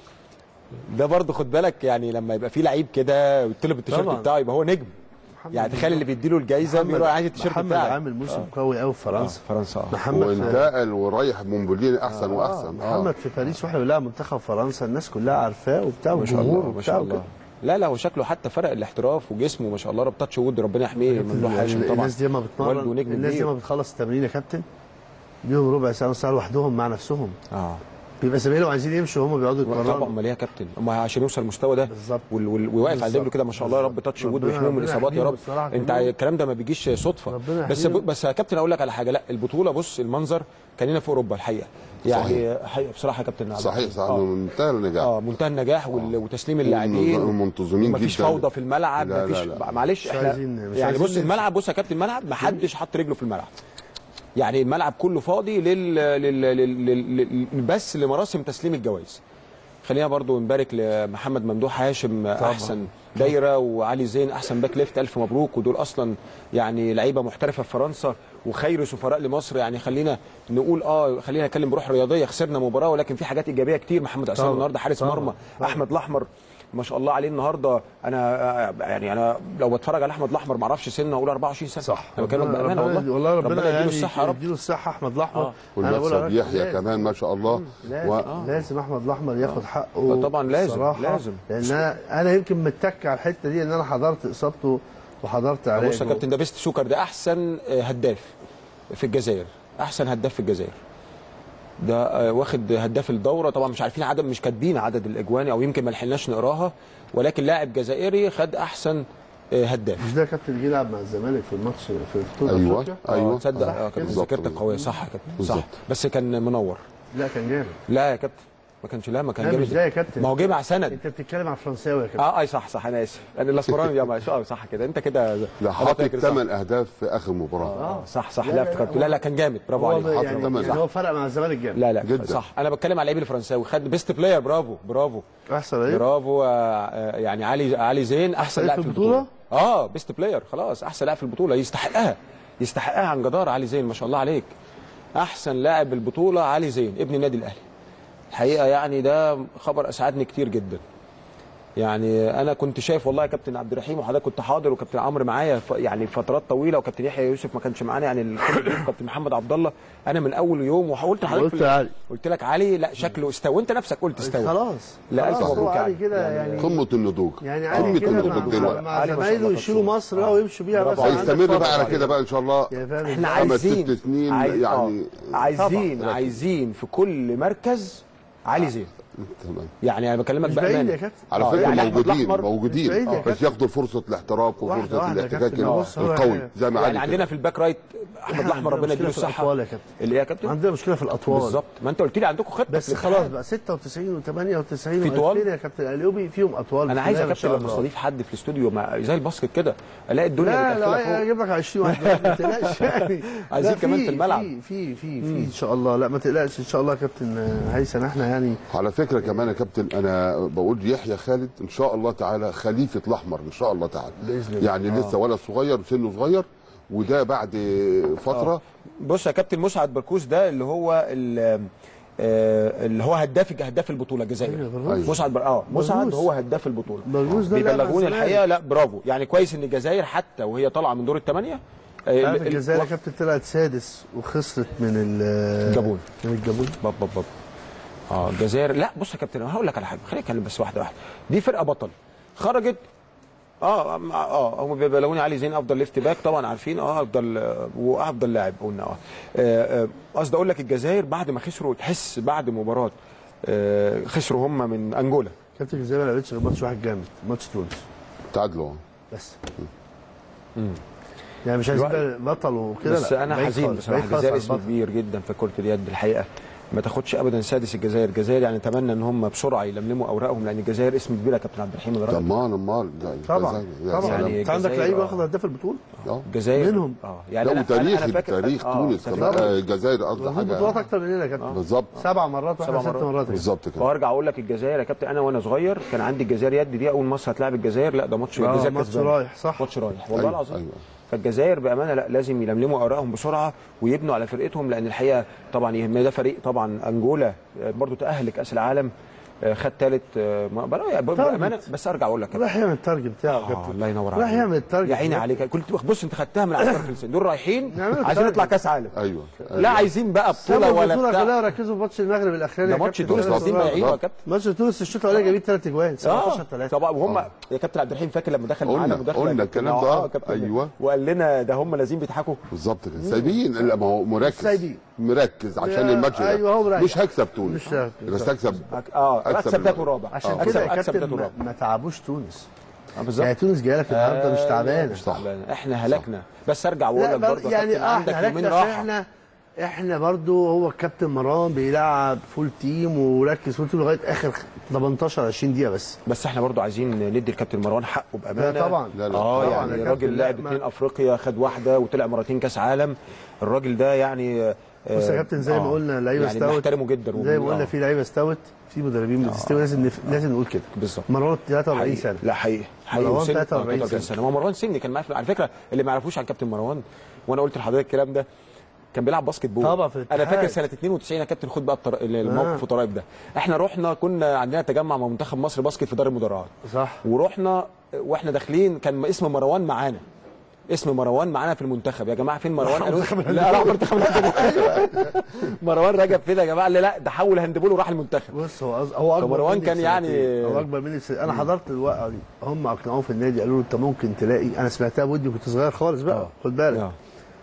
ده برضه خد بالك يعني لما يبقى في لعيب كده ويطلب التيشيرت طبعا. بتاعه يبقى هو نجم محمد يعني تخيل اللي بيديله الجايزه بيقول له عايز التيشيرت محمد بتاعك عامل موسم قوي قوي في فرنسا فرنسا آه. محمد في- وانتقل ورايح مونبوليه احسن آه، واحسن محمد في باريس واحنا بنلعب منتخب فرنسا الناس كلها عارفاه وبتاع ما شاء والجمهور الله ما وبتاع شاء الله وكده. لا لا هو شكله حتى فرق الاحتراف وجسمه ما شاء الله ربطات شهود ربنا يحميه ممدوح هاشم طبعا الناس دي ما والده بتمرن نجم الناس دي كبير. ما بتخلص التمرين يا كابتن ليهم ربع ساعه نص ساعه لوحدهم مع نفسهم اه بيبقى زمايلهم عايزين يمشوا وهم بيقعدوا طبعا يتمرنوا امال ايه يا كابتن هم عشان يوصل المستوى ده بالظبط. وال- وال- وواقف على بالظبط. رجله كده ما شاء الله يا رب تاتش وود ربنا- ويحميهم من ربنا الاصابات يا يحميهم رب بصراحة انت كلهم. الكلام ده ما بيجيش صدفه ربنا بس يحميهم. بس يا كابتن اقول لك على حاجه لا البطوله بص المنظر كان هنا في اوروبا الحقيقه يعني حقيقة بصراحه يا كابتن عبد صحيح الحميد. صحيح آه. منتهى النجاح اه منتهى النجاح وال- وتسليم اللاعبين ومنتظمين مفيش جدا. فوضى في الملعب لا، مفيش لا، لا. معلش مش احنا عايزين- مش يعني عايزين بص ننسى. الملعب بص يا كابتن الملعب ما حدش حط رجله في الملعب يعني الملعب كله فاضي لل... لل... لل... لل... لل... بس لمراسم تسليم الجوائز خلينا برضو نبارك لمحمد ممدوح هاشم احسن دايره وعلي زين احسن باك ليفت الف مبروك ودول اصلا يعني لعيبه محترفه في فرنسا وخير سفراء لمصر يعني خلينا نقول اه خلينا نتكلم بروح رياضيه خسرنا مباراه ولكن في حاجات ايجابيه كتير محمد عصام طبعا. النهارده حارس طبعا. مرمى طبعا. احمد الاحمر ما شاء الله عليه النهارده انا آه، يعني انا لو بتفرج على احمد الاحمر ما اعرفش سنه اقول 24 سنه صح انا بكلمك بامانه والله والله ربنا, ربنا يديله يعني الصحه يا رب يديله الصحه احمد الاحمر آه. أنا بقول والمكسب لك يحيى لازم- كمان ما شاء الله لازم, و... آه. لازم احمد الاحمر ياخد حقه طبعا لازم، بصراحة. لازم. لان انا انا يمكن متك على الحته دي ان انا حضرت اصابته وحضرت علاجه بص يا كابتن ده بيست سوكر ده احسن آه، هداف في الجزائر احسن هداف في الجزائر ده آه، واخد هداف الدوره طبعا مش عارفين عدد مش كاتبين عدد الاجوان او يمكن ما لحقناش نقراها ولكن لاعب جزائري خد احسن آه، هداف مش ده كابتن جه يلعب مع الزمالك في الماتش في بطوله ايوه افريقيا ايوه اه تصدق صح اه كابتن بالظبط. ذاكرتك قويه صح يا كابتن صح بالظبط. بس كان منور لا كان جامد لا يا كابتن ما كانش لا ما كان لا، جامد مش ده يا كابتن. ما هو جه مع سند انت بتتكلم عن فرنساوي يا كابتن اه اي صح صح انا اسف انا الاسمراني يا ما شاء الله صح كده انت كده لا أنا حاطط فاكر صح. ثمان اهداف في اخر مباراه اه صح صح لا، لا لا، لا، افتكرت هو- لا لا كان جامد برافو هو عليك حاطط يعني, تمن يعني صح. هو فرق مع الزمالك جامد لا لا جدا. صح انا بتكلم على اللعيب الفرنساوي خد بيست بلاير برافو برافو احسن ايه برافو آه، آه، يعني علي علي زين احسن لعيب لاعب في في البطولة؟ البطوله اه بيست بلاير خلاص احسن لاعب في البطوله يستحقها يستحقها عن جدار علي زين ما شاء الله عليك احسن لاعب البطوله علي زين ابن النادي الاهلي الحقيقه يعني ده خبر اسعدني كتير جدا يعني انا كنت شايف والله يا كابتن عبد الرحيم وحضرتك كنت حاضر وكابتن عمرو معايا ف- يعني فترات طويله وكابتن يحيى يوسف ما كانش معانا يعني الكل ضيوف كابتن محمد عبد الله انا من اول يوم وقلت لحضرتك قلت في ال- علي. قلت لك علي لا شكله استوى وانت نفسك قلت استوى خلاص لا، خلاص ألف هو مبروك علي علي. كده يعني قمه النضوج يعني قمه علي كده مع, النضوج مع, دلوقتي مع علي ما شاء زمايله الله يشيلوا خطوة. مصر بقى ويمشوا بيها برافو بس عليك. عندك هيستمر فترة بقى على بعد كده بقى ان شاء الله يا فاهم احنا إزاي؟ خمس عايزين ست سنين عايز- يعني آه. عايزين طبعا. عايزين في كل مركز علي زين تمام يعني انا بكلمك مش بعيد بامانه يا كابتن على آه، فكره يعني أحمد موجودين الأحمر موجودين مش بعيد يا بس كابتن. ياخدوا فرصه الاحتراف واحدة وفرصه واحدة يا الاحتكاك كابتن. بص، هو القوي يعني- زي ما يعني علي عندنا كده. في الباك رايت احمد إحنا الاحمر عندنا ربنا يديله مشكلة في الصحه الأطوال يا كابتن. اللي هي يا كابتن عندنا مشكله في الاطوال بالظبط ما انت قلت لي عندكم خطه بس في خلاص الاتحاد. بقى 96 و98 في طوال؟ و2000 يا كابتن الايوبي فيهم اطوال انا بسم عايز يا الله ما كابتن شاء لما الله. استضيف حد في الاستوديو مع زي الباسكت كده الاقي الدنيا لا لا متقفله فوق اجيب لك 20 واحد ما تقلقش يعني عايزين لا، كمان في- في الملعب. في في في في ان شاء الله لا ما تقلقش ان شاء الله يا كابتن هيثم احنا يعني على فكره كمان يا كابتن انا بقول يحيى خالد ان شاء الله تعالى خليفه الاحمر ان شاء الله تعالى بإذن الله. يعني لسه ولد صغير سنه صغير وده بعد فتره بص يا كابتن مسعد بركوس ده اللي هو ال- آه، اللي هو هداف هداف البطوله الجزائري أيوة، برغوث. مسعد بر... اه مسعد برغوث. هو هداف البطوله برغوث ده لعب بيبلغوني مع الزمالك. الحقيقه لا برافو يعني كويس ان الجزائر حتى وهي طالعه من دور الثمانيه عارف الجزائر يا كابتن طلعت سادس وخسرت من ال- الجابون. من الجابون باب باب باب اه الجزائر لا بص يا كابتن انا هقول لك على حاجه خليني اتكلم بس واحده واحده دي فرقه بطل خرجت اه اه اه هم بيبلغوني علي زين افضل ليفت باك طبعا عارفين اه افضل آه، وافضل لاعب قلنا اه آه، آه، قصدي اقول لك الجزائر بعد ما خسروا تحس بعد مباراه آه، خسروا هم من انجولا كابتن الجزائر ما لعبتش غير ماتش واحد جامد ماتش تونس تعادلوا بس يعني مش عايزين دلوقتي- بقى بطل وكده بس لا، انا بعيد حزين خالص، بصراحه بعيد خالص الجزائر عن اسم البطل. كبير جدا في كره اليد الحقيقه ما تاخدش ابدا سادس الجزائر الجزائر يعني اتمنى ان هم بسرعه يلملموا اوراقهم لان الجزائر اسم كبير يا كابتن عبد الرحيم الرأي. طمان امال ده طبعا يا طبعا سلام. يعني انت عندك الجزائر، لعيب آه. واخد هداف البطوله آه. الجزائر منهم. اه لا أنا- أنا- وتاريخ أنا فاكر- تاريخ آه، تونس سافرت. كمان آه، الجزائر قصدي واخدين بطولات حاجه اكتر مننا يا كابتن بالظبط سبع مرات واحنا سبع ست مرات. مرات بالظبط كده وارجع اقول لك الجزائر يا كابتن انا وانا صغير كان عندي الجزائر يد دي اول مصر هتلاعب الجزائر لا ده ماتش آه، الجزائر ماتش كسبان. رايح، صح. ماتش رايح والله أيوة، العظيم أيوة. فالجزائر بامانه لا لازم يلملموا اوراقهم بسرعه ويبنوا على فرقتهم لان الحقيقه طبعا يهمنا ده فريق طبعا انجولا آه، برضو تاهل لكاس العالم آه، خد ثالث بامانه بس ارجع اقول لك يا كابتن. راح يعمل التارجت بتاعه يا آه كابتن الله ينور راح عليك يعمل التارجت يا عيني ده. عليك كنت بص انت خدتها من عسكر فلسطين دول رايحين نعمل عايزين التارجت. نطلع كاس عالم ايوه لا عايزين بقى سابوا بطوله ولا البطوله بتاع كلها ركزوا في ماتش المغرب الاخراني ده يا ماتش كابتن. تونس ثلاثة فلسطين صفر. ضايعين يا كابتن ماتش تونس الشوط الاولاني جايبين ثلاث اجوان 17 اه 3 طبعا وهم يا كابتن عبد الرحيم فاكر لما دخل قلنا- معانا مداخله قلنا كابتن- الكلام آه، ده. آه، كابتن. أيوة. وقال لنا ده هم لازم بيضحكوا بالظبط كده سايبين لا ما هو مركز سايبين. مركز عشان يا- الماتش ده أيوة، هو مركز. مش هكسب تونس مش هكسب. بس هكسب اه أكسب اكسب تالت المغرب. ورابع عشان اكسب كده يا اكسب كابتن تالت ما, ورابع ما تعبوش تونس آه، بالظبط يعني تونس جايه لك النهارده مش تعبانه مش تعبانه احنا هلكنا بس ارجع واقول لا لك برضه بر- يا يعني كابتن اه عندك احنا يومين هلكنا عشان راحه احنا احنا برضو هو الكابتن مروان بيلعب فول تيم وركز فول تيم لغايه اخر 18 20 دقيقه بس بس احنا برضو عايزين ندي الكابتن مروان حقه بامانه لا طبعا. لا لا. اه طبعا يا يعني كابتن، الراجل لا، لعب ما- اثنين افريقيا خد واحده وطلع مرتين كاس عالم الراجل ده يعني آه، بص يا كابتن زي ما آه، قلنا لعيبه يعني استوت بنحترمه جدا زي ما وبن- قلنا آه. في لعيبه استوت في مدربين بتستوي لازم نف... لازم نقول كده بالظبط. مروان 43 حقيقي. سنه لا حقيقي حقيقي مروان وسن- 43 آه، سنة. سنه ما هو مروان سني كان معايا في- على فكره اللي ما يعرفوش عن كابتن مروان وانا قلت لحضرتك الكلام ده كان بيلعب باسكت بول طبعا في انا الاتحاد. فاكر سنه 92 يا كابتن خد بقى الطر... الموقف وطرايب ده احنا رحنا كنا عندنا تجمع مع منتخب مصر باسكت في دار المدرعات صح ورحنا واحنا داخلين كان اسم مروان معانا اسم مروان معانا في المنتخب يا جماعه فين مروان قالوا لا راح منتخب الهاندبول. مروان رجب فين يا جماعه لا لا ده حول هاندبول وراح المنتخب بص هو أز- هو اكبر فمروان مني كان يعني- بسنتين. هو اكبر مني بسنتين. انا حضرت الوقعه دي هم اقنعوه في النادي قالوا له انت ممكن تلاقي انا سمعتها بودي كنت صغير خالص بقى آه. خد بالك آه.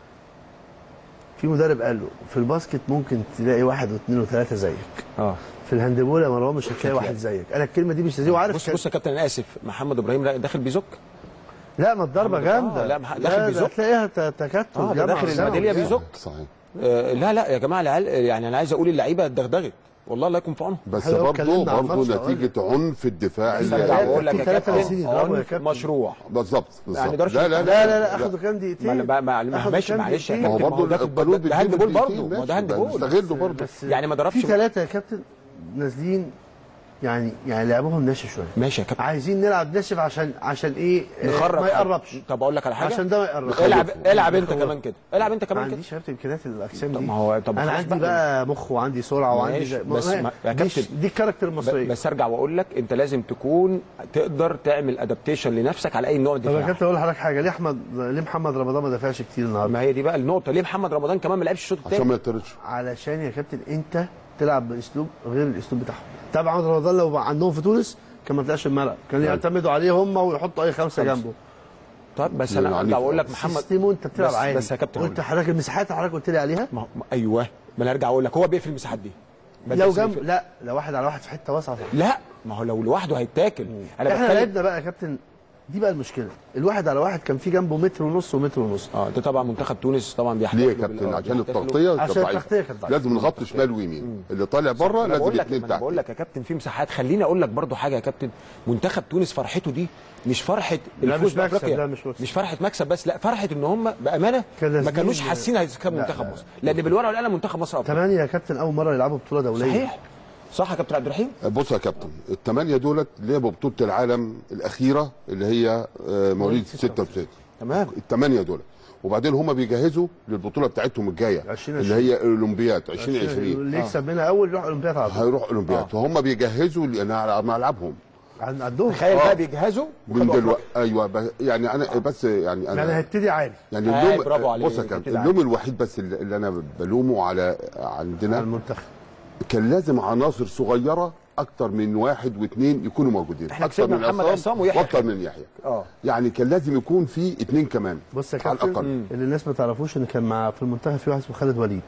في مدرب قال له في الباسكت ممكن تلاقي واحد واثنين وثلاثه زيك اه في الهاندبول يا مروان مش هتلاقي واحد زيك انا الكلمه دي مش لذيذه وعارف بص كان- بص يا كابتن انا اسف محمد ابراهيم لا- داخل بيزك لا ما الضربه محمد- جامده آه، لا، مح- داخل ده بيزق. هتلاقيها ت- تكتل اه ده جامعة داخل وسنة الميداليه وبتاع. بيزك صحيح آه لا لا يا جماعه العيال يعني انا عايز اقول اللعيبه اتدغدغت والله الله يكون في عونهم بس إحنا لو برضه اتكلمنا عن برضه الماتش هقول نتيجه عنف الدفاع بس اللي- ارجع واقول لك في يا ثلاثة كابتن نازلين يضربوا يا عنف كابتن. مشروع بالظبط بالظبط يعني درش لا لا لا لا لا اخدوا كام دقيقتين ما أنا بقى- مع أخدوا ماشي كام معلش يا دقيقتين. ما هو كابتن، برضه ده في القانون الب- ده هاند بيديله بول دقيقتين، برضه ما هو ده ماشي، هاند بول نستغله برضه بس يعني ما ضربش في ثلاثة يا كابتن نازلين يعني يعني لعبهم ناشف شويه ماشي يا كابتن عايزين نلعب ناشف عشان عشان ايه آه، نخرج ما يقربش طب اقول لك على حاجه عشان ده ما يقربش العب نخوفه. العب انت نخوفه. كمان كده العب انت ما كمان كده عنديش شباب امكانيات الاجسام طب دي ما هو- طب انا خلاص عندي بقى. بقى مخ وعندي سرعه وعندي ماشي، زي- بس ما- يا دي, كابتن، دي الكاركتر المصريه ب- بس ارجع واقول لك انت لازم تكون تقدر تعمل ادابتيشن لنفسك على اي نوع طب يا دفاع كابتن اقول لحضرتك حاجه ليه احمد ليه محمد رمضان ما دافعش كتير النهارده ما هي دي بقى النقطه ليه محمد رمضان كمان ما لعبش الشوط عشان الثاني ما يطردش علشان يا كابتن انت تلعب باسلوب غير الاسلوب بتاعهم طبعا محمد رمضان لو بقى عندهم في تونس كان ما طلعش الملعب كان يعتمدوا عليه هم ويحطوا اي خمسه جنبه طب بس يعني انا ارجع عنيف واقول لك أوي. محمد سيستم وانت بتلعب بس- عادي بس يا كابتن قلت هقول حضرتك المساحات اللي حضرتك قلت لي عليها ما ما- ايوه ما انا ارجع اقول لك هو بيقفل المساحات دي بس لو بس جنب بيقفل- لا لو واحد على واحد في حته واسعه صح. لا ما هو لو لوحده هيتاكل انا احنا بتكلم لعبنا بقى يا كابتن دي بقى المشكله الواحد على واحد كان في جنبه متر ونص ومتر ونص اه ده طبعا منتخب تونس طبعا بيحتفلوا ليه يا بال- كابتن آه، عشان بيحتفلوا. التغطيه كانت عشان ضعيفة. التغطية كانت ضعيفة. لازم نغطي شمال ويمين اللي طالع بره ما انا لازم بقول لك الاثنين ما انا تحت بقول لك يا كابتن في مساحات خليني اقول لك برضو حاجه يا كابتن منتخب تونس فرحته دي مش فرحه لا، الفوز مش مكسب، بافريقيا لا، مش مكسب. مش فرحه مكسب بس لا فرحه ان هم بامانه كان ما لازمين- كانوش حاسين هيكسبوا لا، منتخب لا. مصر لان بالورقه والقلم منتخب مصر افضل ثمانية يا كابتن اول مره يلعبوا بطوله دوليه صحيح صح يا كابتن عبد الرحيم بص يا كابتن الثمانيه دولت لعبوا بطوله العالم الاخيره اللي هي آه، مواليد 66 تمام الثمانيه دول وبعدين هم بيجهزوا للبطوله بتاعتهم الجايه 2020. اللي هي الاولمبياد 2020 اللي يكسب منها اول يروح اولمبياد على طول هيروح اولمبياد فهم بيجهزوا لان على ملعبهم عن- عندهم تخيل آه. بقى بيجهزوا من وخدوا دلوقتي ايوه ب- يعني انا بس يعني انا يعني هيبتدي عالي يعني آه، اللوم برافو عليك، بص يا كده كابتن عادي. اللوم الوحيد بس اللي اللي انا بلومه على على عندنا المنتخب كان لازم عناصر صغيره اكتر من واحد واثنين يكونوا موجودين إحنا اكتر كسبنا من محمد عصام عصام ويحيى واكتر من يحيى اه يعني كان لازم يكون في اثنين كمان بص يا على كابتن الاقل اللي الناس ما تعرفوش ان كان مع في المنتخب في واحد اسمه خالد وليد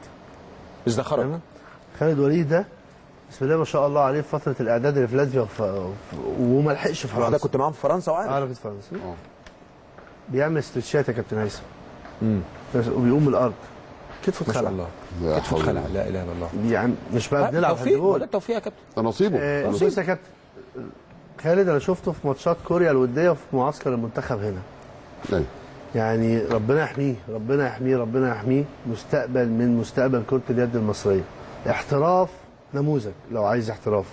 بس ده خرج تمام خالد وليد ده بسم الله ما شاء الله عليه في فتره الاعداد اللي في لاتفيا وف- وما لحقش في ده فرنسا كنت معاهم في فرنسا وعارف عربي فرنسا اه بيعمل استرتشات يا كابتن هيثم وبيقوم من الارض كتفه ما شاء اتخلع الله لا كتف حول اتخلع ولا لا اله الا الله يعني مش بقى بنلعب توفيق ما هو ده هاندبول التوفيق يا كابتن ده نصيبه آه، نصيبه. بص يا كابتن خالد انا شفته في ماتشات كوريا الوديه وفي معسكر المنتخب هنا أيوة. يعني ربنا يحميه ربنا يحميه ربنا يحميه مستقبل من مستقبل كرة اليد المصرية احتراف نموذج لو عايز احتراف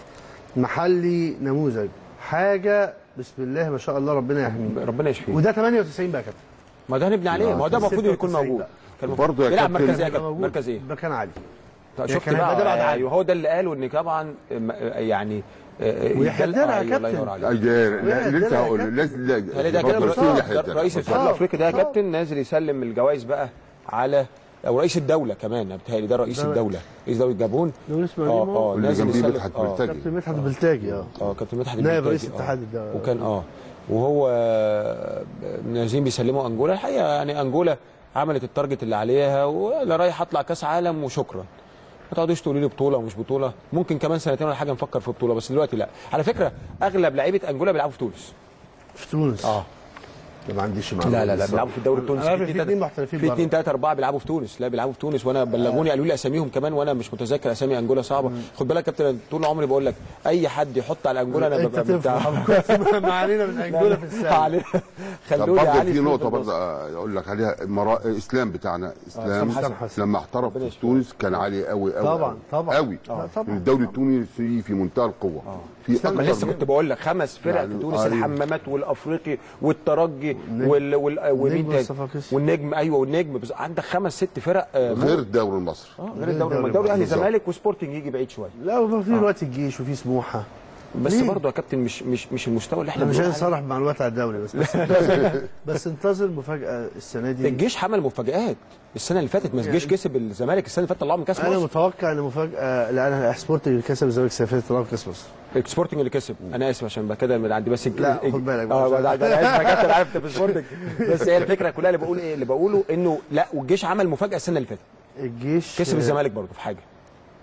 محلي نموذج حاجة بسم الله ما شاء الله ربنا يحميه ربنا يشفيه وده 98 بقى يا كابتن ما ده هنبني عليه ما هو ده المفروض يكون 96 موجود بقى. كان المفروض- برضه يا بيلعب كابتن- مركز ايه يا يبقى كابتن موجود. مركز ايه يبقى كان عالي طب يعني شفت كان هيبقى ده بعد بقى عادي. ايوه هو ده اللي قاله ان طبعا م- يعني آه، ويحيى يدل- الدرع يا أيوة، الله كابتن. ينور عليك. أيوة، لا، ويا اللي لسه الدرع يا هقوله كابتن. لازم هل ده كده برضه رئيس- في يحيى ده الدرع. رئيس الاتحاد صعب. الافريقي ده يا صعب. كابتن نازل يسلم الجوائز بقى على او رئيس الدوله كمان بتهيألي ده رئيس ده- الدوله رئيس دوله جابون دول اسمه اه إيه؟ اه واللي نازل جنبيه يسلم مدحت اه مرتجي. كابتن مدحت بلتاجي اه اه كابتن مدحت نائب البلتاجي، رئيس آه. اتحاد الدولة. وكان اه وهو آه، نازلين بيسلموا انجولا الحقيقه يعني انجولا عملت التارجت اللي عليها وانا رايح اطلع كاس عالم وشكرا ما تقعدوش تقولوا لي بطوله ومش بطوله ممكن كمان سنتين ولا حاجه نفكر في بطوله بس دلوقتي لا على فكره اغلب لعيبه انجولا بيلعبوا في تونس في تونس اه ما عنديش لا لا لا بيلعبوا في الدوري التونسي أنا عارف في اتنين اتنين تلاتة- محترفين في بره. اثنين ثلاثه اربعه بيلعبوا في تونس لا بيلعبوا في تونس وانا بلغوني قالوا لي اساميهم كمان وانا مش متذكر اسامي انجولا صعبه خد بالك يا كابتن طول عمري بقول لك اي حد يحط على انجولا انا انت ببقى بتاع- تفرح ما علينا من انجولا في الساعه علي- طب خلوني برضه علي في في نقطة الباص. برضه اقول لك عليها مرا... اسلام بتاعنا اسلام إسلام حسن. لما احترف ربنا في يشفيه. تونس كان عالي قوي قوي طبعاً، قوي. طبعاً. قوي آه، طبعاً. الدوري التونسي في منتهى القوة في إسلام ما أكتر لسه من- كنت بقول لك خمس فرق يعني في تونس أيوة. الحمامات والافريقي والترجي وال... وال... ومين تاني والصفاقسي. والنجم ايوه والنجم بس عندك خمس ست فرق آه، غير الدوري المصري آه، غير غير الدوري الدوري الدوري اهلي بالظبط. زمالك وسبورتنج يجي بعيد شويه لا وفي دلوقتي الجيش وفي سموحه بس ليه؟ برضه يا كابتن مش مش مش المستوى اللي احنا انا مش بنقول عايز عليه. اصرح بمعلومات على الدوري بس بس انتظر, بس انتظر مفاجاه السنه دي الجيش عمل مفاجآت السنه اللي فاتت ما الجيش كسب الزمالك السنه اللي فاتت طلعه من كاس انا مصر متوقع ان مفاجاه لان سبورتنج اللي كسب الزمالك السنه اللي فاتت طلعوا كاس مصر سبورتنج اللي كسب انا اسف عشان بقى كده من عندي بس الج- لا، الج- خد بالك بقى اه عشان- بقى ده انا اسف يا كابتن عارف انت في سبورتنج بس هي الفكره كلها اللي بقول ايه اللي بقوله انه لا والجيش عمل مفاجاه السنه اللي فاتت الجيش كسب الزمالك برضه في حاجه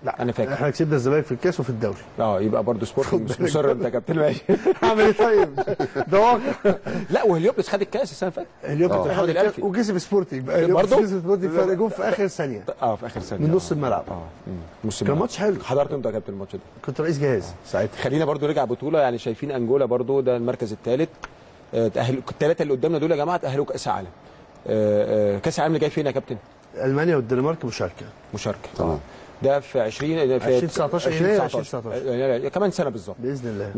لا انا فاكر احنا كسبنا الزمالك في الكاس وفي الدوري اه يبقى برضه سبورتنج مش مصر انت يا كابتن ماشي اعمل ايه طيب ده واقع لا وهليوبلس خد الكاس السنه اللي فاتت اليوم كابتن محمد الألفي. وكسب سبورتنج بقى اليوم برضه؟ كسب سبورتنج فرق جون في اخر ثانيه اه في اخر ثانيه من نص آه. الملعب اه مم. نص كان الملعب. ماتش حلو. حضرت انت يا كابتن الماتش ده كنت رئيس جهاز ساعتها خلينا برضو نرجع بطوله يعني شايفين انجولا برضو ده المركز الثالث تاهل الثلاثه اللي قدامنا دول يا جماعه تاهلوا كاس عالم آه، آه، كاس العالم اللي جاي فين يا كابتن المانيا والدنمارك مشاركه مشاركه تمام. ده في 20 في 2019 يناير 2019. آه، آه، كمان سنه بالظبط باذن الله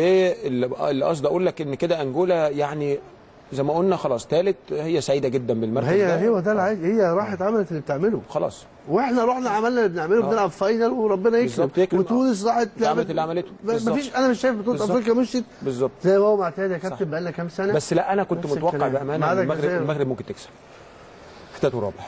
واللي قصدي اقول لك ان كده انجولا يعني زي ما قلنا خلاص ثالث هي سعيده جدا بالمركز هي ده هو ده العادي هي راحت عملت اللي بتعمله خلاص واحنا رحنا عملنا اللي بنعمله بنلعب فاينل وربنا يكرم بالظبط، يكرم. وتونس راحت عملت اللي عملته. ما بالظبط. فيش انا مش شايف بطوله بالظبط. افريقيا مشيت بالظبط زي ما هو معتاد يا كابتن صح. بقى لنا كام سنه بس لا انا كنت نفس متوقع الكلام. ما بامانه عدا إن المغرب الجزائر. المغرب ممكن تكسب ثالث ورابع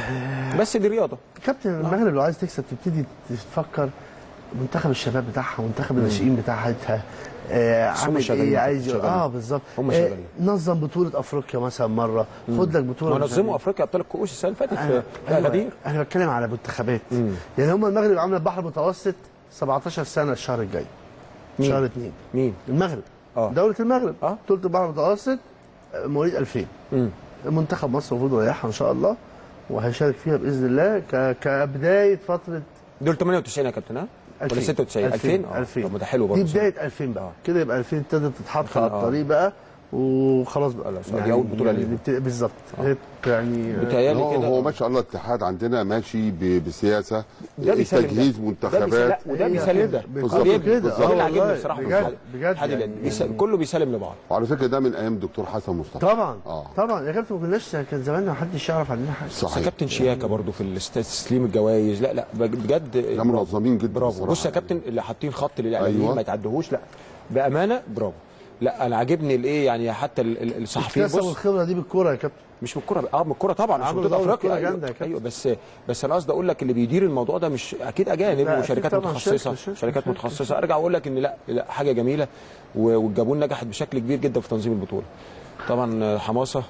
بس دي رياضه كابتن المغرب لو عايز تكسب تبتدي تفكر منتخب الشباب بتاعها منتخب الناشئين بتاعتها آه بس هم عامل شغالين ايه كابتن، عايز شغالين. اه بالظبط هم آه شغالين. نظم بطوله افريقيا مثلا مره خد لك بطوله ما مش نظموا عارف افريقيا ابطال الكؤوس السنه اللي فاتت إيه. في أيوة. في غدير انا بتكلم على منتخبات يعني هم المغرب عامله البحر المتوسط 17 سنه الشهر الجاي مين؟ شهر 2 مين؟ المغرب آه. دوله المغرب آه. بطوله البحر المتوسط آه، مواليد 2000 مم. منتخب مصر المفروض رايحها ان شاء الله وهيشارك فيها باذن الله ك... كبدايه فتره دول 98 يا كابتن ها؟ ولا 2000 96 2000 اه 2000 طب ما ده حلو برضه دي بدايه 2000 بقى كده يبقى 2000 ابتدت تتحط 2000 على آه. الطريق بقى وخلاص بقى خلاص، دي أول بطولة ليهم. نبتدي- بالظبط هي يعني بتهيألي هو, كده هو ما شاء الله الاتحاد عندنا ماشي ب- بسياسه ده بيسلم ده. تجهيز ده بيسلم منتخبات لا وده هي بيسلم كده. ده بالظبط آه، بيبني. كده. بالظبط. آه ده اللي عاجبني والله. بصراحه في بجد- الاتحاد. بجد الاتحاد يعني. اللي بيس- كله بيسلم لبعض وعلى فكره ده من ايام دكتور حسن مصطفى طبعا آه. طبعا يا كابتن ما كناش كان زماننا ما حدش يعرف عننا حاجه بس صحيح كابتن شياكه برضه في الاست- تسليم الجوائز لا لا بجد لا منظمين جدا برافو بصراحة. بص يا كابتن اللي حاطين خط للاعلاميين أيوة. ما يتعدوهوش لا بامانه برافو لا انا عاجبني الايه يعني حتى ال- ال- الصحفيين اكتسبوا بص الخبره دي بالكوره يا كابتن مش من الكوره اه من الكوره طبعا مش عملوا من دورة افريقيا كورة ايوه, جامدة يا كابتن. أيوة بس بس انا قصدي اقول لك اللي بيدير الموضوع ده مش اكيد اجانب لا، أكيد وشركات طبعاً، متخصصه شركة- شركة- شركات شركة. متخصصه ارجع اقول لك ان لا لا حاجه جميله و- والجابون نجحت بشكل كبير جدا في تنظيم البطوله طبعا حماسه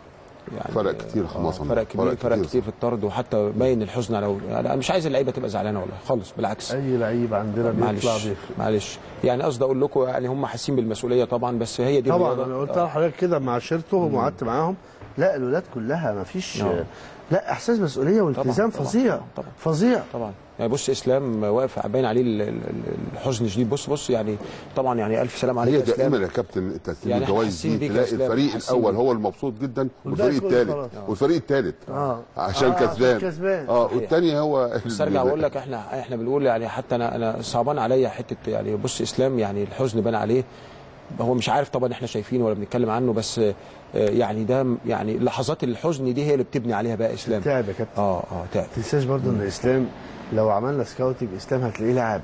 يعني فرق كتير آه، حماسة. فرق كبير فرق فرق كتير. كتير في الطرد وحتى باين الحزن على انا مش عايز اللعيبه تبقى زعلانه والله خالص بالعكس اي لعيب عندنا بيطلع معلش بيفرق معلش يعني قصدي اقول لكم يعني هم حاسين بالمسؤوليه طبعا بس هي دي طبعا الرياضة. انا قلت آه. لحضرتك كده مع عشيرتهم وقعدت معاهم لا الولاد كلها ما فيش آه. لا احساس مسؤوليه والتزام طبعاً، فظيع طبعاً، طبعاً. فظيع طبعا يعني بص اسلام واقف باين عليه ال- ال- ال- الحزن شديد بص بص يعني طبعا يعني الف سلام عليك هي يا اسلام دائما يا كابتن تسليم يعني إحنا الجوائز حاسين دي بيك يا تلاقي إسلام، الفريق حاسين الاول بيك. هو المبسوط جدا والباقي والفريق كله الثالث خلاص. والفريق الثالث اه عشان آه، كسبان كسبان اه والثاني هو بس ارجع واقول لك احنا احنا بنقول يعني حتى انا انا صعبان عليا حته يعني بص اسلام يعني الحزن بان عليه هو مش عارف طبعا احنا شايفينه ولا بنتكلم عنه بس آه، يعني ده يعني لحظات الحزن دي هي اللي بتبني عليها بقى اسلام تعب يا كابتن اه اه تعب ما تنساش برضه ان اسلام لو عملنا سكاوتنج اسلام هتلاقيه لاعب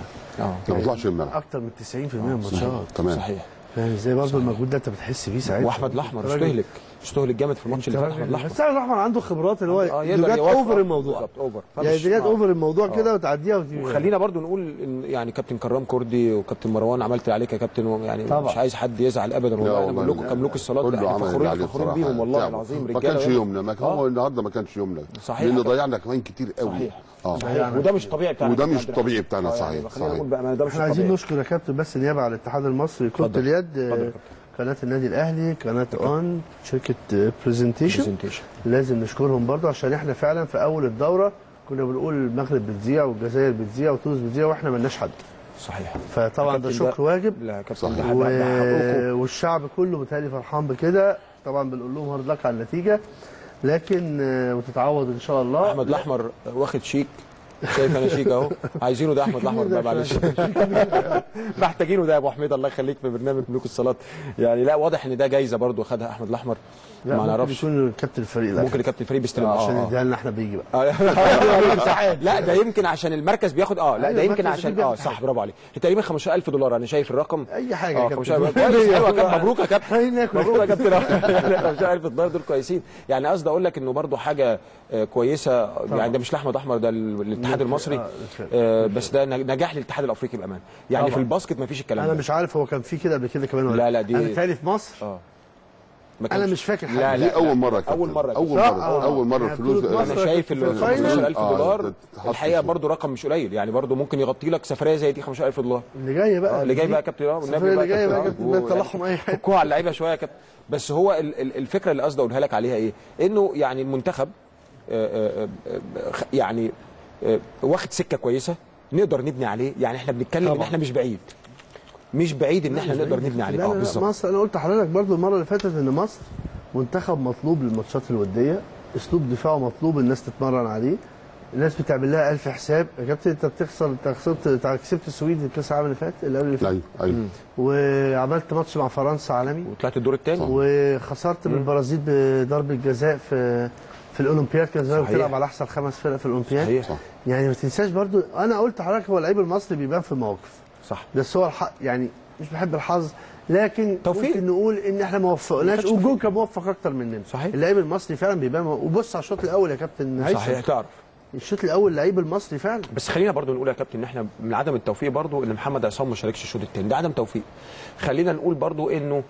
اه ما بيطلعش الملعب اكتر من 90% من الماتشات تمام صحيح فاهم ازاي برضه المجهود ده انت بتحس بيه ساعتها واحمد الاحمر أنت راجل- استهلك استهلك جامد في الماتش أنت اللي فات راجل- احمد الاحمر بس احمد الاحمر عنده خبرات اللي هو اه دي جت يوفق. اوفر الموضوع بالظبط اوفر يعني فمش- دي جت آه. اوفر الموضوع آه. كده وتعديها وتيجي وخلينا برضو نقول ان يعني كابتن كرام كردي وكابتن مروان عملت اللي عليك يا كابتن يعني طبعا. مش عايز حد يزعل ابدا لا والله انا والله بقول لكم لا. كملوك الصلاه كله احنا عمل اللي فخورين عليه فخورين بصراحة. بيهم والله تعبوا. العظيم ما رجاله كانش يعني. يومنا ما كان آه. هو النهارده ما كانش يومنا صحيح. لان ضيعنا كمان كتير قوي صحيح اه صحيح وده مش طبيعي بتاعنا وده كابتن مش عبد الرحمن. طبيعي بتاعنا، آه، صحيح، يعني خلينا صحيح. نقول بقى ده مش احنا عايزين طبيعي نشكر يا كابتن بس نيابه على الاتحاد المصري لكره اتفضل. اليد اتفضل يا آه، كابتن. قناه النادي الاهلي قناه اون شركه برزنتيشن presentation. لازم نشكرهم برضه عشان احنا فعلا في اول الدوره كنا بنقول المغرب بتذيع والجزائر بتذيع وتونس بتذيع واحنا مالناش حد صحيح فطبعا ده كابتن شكر واجب لا يا كابتن صحيح. ده و... ده حقكم والشعب كله بالتالي فرحان بكده طبعا بنقول لهم هارد لك على النتيجه لكن آه، وتتعوض ان شاء الله احمد الاحمر واخد شيك شايف انا شيك اهو عايزينه ده احمد الاحمر بقى معلش محتاجينه ده يا ابو حميد الله يخليك في برنامج ملوك الصالات يعني لا واضح ان ده جايزه برضو خدها احمد الاحمر لا ما ممكن نعرفش يكون كابتن الفريق الأخير. ممكن الكابتن فريق بيستلم آه، آه، عشان آه. يديها لنا احنا بيجي بقى آه. لا ده يمكن عشان المركز بياخد اه لا أيوة، ده يمكن المركز عشان بياخد اه صح حاجة. برافو عليك تقريبا 15000 دولار انا شايف الرقم اي حاجه اه يا كابتن 15000 كويس حلو يا كابتن مبروك يا كابتن خلينا ناكل. مبروك يا كابتن 15000 دولار دول كويسين يعني قصدي اقول لك انه برضو حاجه آه، كويسه يعني ده مش الاحمد احمر ده ال- الاتحاد المصري آه، آه، بس ده نجاح للاتحاد الافريقي بامان يعني طبعا. في الباسكت ما فيش الكلام انا ده مش عارف هو كان في كده قبل كده كمان ولا لا، لا، دي- انا تاني في مصر اه ما انا كانش- مش فاكر لا، حاجه لا. دي اول مره يا أول كابتن. مرة يا اول كابتن. مره آه. اول مره يعني فلوس بطولة مصر انا شايف في ال الفاينل. 15000 آه، دولار تتحط الحقيقه في- برضو رقم مش قليل يعني برضو ممكن يغطي لك سفريه زي دي 15000 دولار اللي جاي بقى اللي جاي بقى يا كابتن اه والنبي السفرية بقى اللي جايه بقى يا كابتن، كابتن آه، ده طلعهم اي حاجه فكوها على اللعيبه شويه يا كابتن بس هو ال- ال- الفكره اللي قصدي اقولها لك عليها ايه؟ انه يعني المنتخب آه، آه، آه، خ- يعني آه، واخد سكه كويسه نقدر نبني عليه يعني احنا بنتكلم ان طبعا. احنا مش بعيد مش بعيد ان احنا نقدر نبني عليه لا اه لا لا بالظبط مصر انا قلت لحضرتك برضو المره اللي فاتت ان مصر منتخب مطلوب للماتشات الوديه اسلوب دفاعه مطلوب الناس تتمرن عليه الناس بتعمل لها ألف حساب يا كابتن انت بتخسر انت خسرت انت كسبت السويد في كاس العالم اللي فات اللي قبل اللي فات ايوه ايوه وعملت ماتش مع فرنسا عالمي وطلعت الدور الثاني وخسرت من البرازيل بضربه جزاء في في الاولمبياد كان زمان صحيح. بتلعب على احسن خمس فرق في الاولمبياد صحيح صح. يعني ما تنساش برضو انا قلت لحضرتك هو اللعيب المصري بيبان في المواقف صح بس هو الحق يعني مش بحب الحظ لكن توفيق. ممكن نقول ان احنا ما وفقناش خدش والجون كان موفق اكتر مننا صحيح. اللعيب المصري فعلا بيبان وبص على الشوط الاول يا كابتن هيثم صحيح تعرف الشوط الاول اللعيب المصري فعلا بس خلينا برضو نقول يا كابتن ان احنا من عدم التوفيق برضو ان محمد عصام ما شاركش الشوط الثاني ده عدم توفيق خلينا نقول برضو انه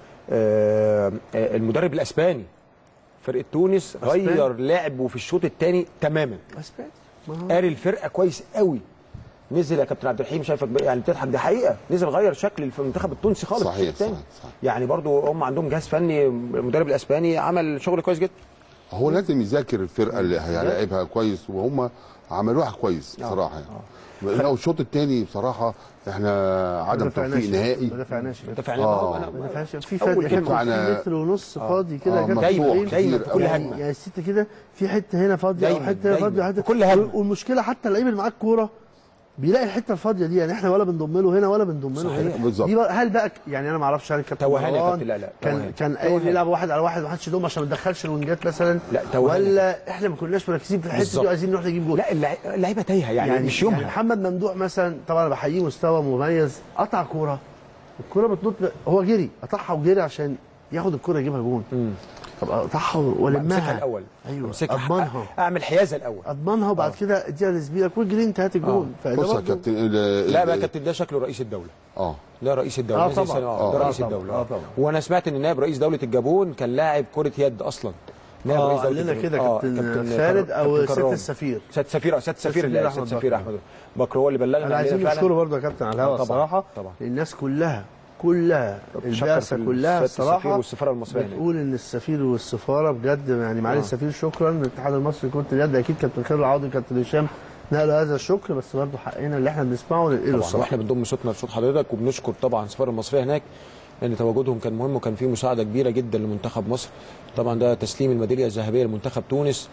آه، آه، المدرب الاسباني فرقه تونس أسباني. غير لعبه في الشوط الثاني تماما اسباني ما هو قاري الفرقه كويس قوي نزل يا كابتن عبد الرحيم شايفك بقى- يعني بتضحك دي حقيقه نزل غير شكل المنتخب التونسي خالص في صحيح، الشوط الثاني صحيح، صحيح. يعني برضو هم عندهم جهاز فني المدرب الاسباني عمل شغل كويس جدا هو لازم يذاكر الفرقه اللي هيلاعبها كويس وهم عملوها كويس آه. بصراحه يعني لو الشوط الثاني بصراحه احنا عدم توفيق نهائي ما دفعناش انت فعلا آه. أنا- ما دفعناش في أول فرق كلمة كان عن- في متر ونص فاضي كده آه، يا كابتن دايما إبراهيم. دايما في كل أوي. هجمه يعني الست كده في حته هنا فاضيه او دايماً، حته هنا دايماً، فاضيه حته في كل هجمة. والمشكله حتى اللعيب اللي معاه الكوره بيلاقي الحته الفاضيه دي يعني احنا ولا بنضم له هنا ولا بنضم له صحيح، هنا بالظبط. دي بقى هل بقى يعني انا ما اعرفش هل كابتن توهان يا مروان كابتن، لا، لا، كان توهان. كان قايل توهان. نلعب واحد على واحد وما حدش يضم عشان ما ندخلش الونجات مثلا لا، توهان يا ولا احنا ما كناش مركزين في الحته دي بالظبط. وعايزين نروح نجيب جول لا اللع- اللعيبه تايهه يعني, يعني مش يومها يعني محمد ممدوح مثلا طبعا انا بحييه مستوى مميز قطع كوره الكوره بتنط هو جري قطعها وجري عشان ياخد الكوره يجيبها جون طب اقطعها ولمها امسكها الاول ايوه امسكها اضمنها اعمل حيازه الاول اضمنها وبعد كده اديها لزميلك واجري انت هات الجون فده بص يا برضه- كابتن ال- لا ال- بقى كابتن ده شكله رئيس الدوله اه لا رئيس الدوله آه زي طبعاً. سنة- آه ده رئيس طبعاً. الدوله آه طبعاً. وانا سمعت ان نائب رئيس دوله الجابون كان لاعب كره يد اصلا نائب اه رئيس قال دولة لنا الجابون. كده آه، كابتن خالد كر- او كابتن سياده كرام. السفير سياده السفير اه سياده السفير السفير اللي أحمد سياده السفير بكر. احمد بكر هو اللي بلغنا انا عايزين علينا فعلاً. نشكره برضه يا كابتن على الهوا طبعاً، الصراحه طبعاً. الناس كلها كلها شكر البعثه في كلها سيادة السفير الصراحه والسفارة المصرية هناك. بتقول ان السفير والسفاره بجد يعني معالي آه. السفير شكرا الاتحاد المصري لكره اليد اكيد كابتن خير العوضي كابتن هشام نقلوا هذا الشكر بس برضه حقنا اللي احنا بنسمعه ننقله طبعا الصراحه واحنا بنضم صوتنا لصوت حضرتك وبنشكر طبعا السفاره المصريه هناك لان تواجدهم كان مهم وكان في مساعده كبيره جدا لمنتخب مصر طبعا ده تسليم الميداليه الذهبيه لمنتخب تونس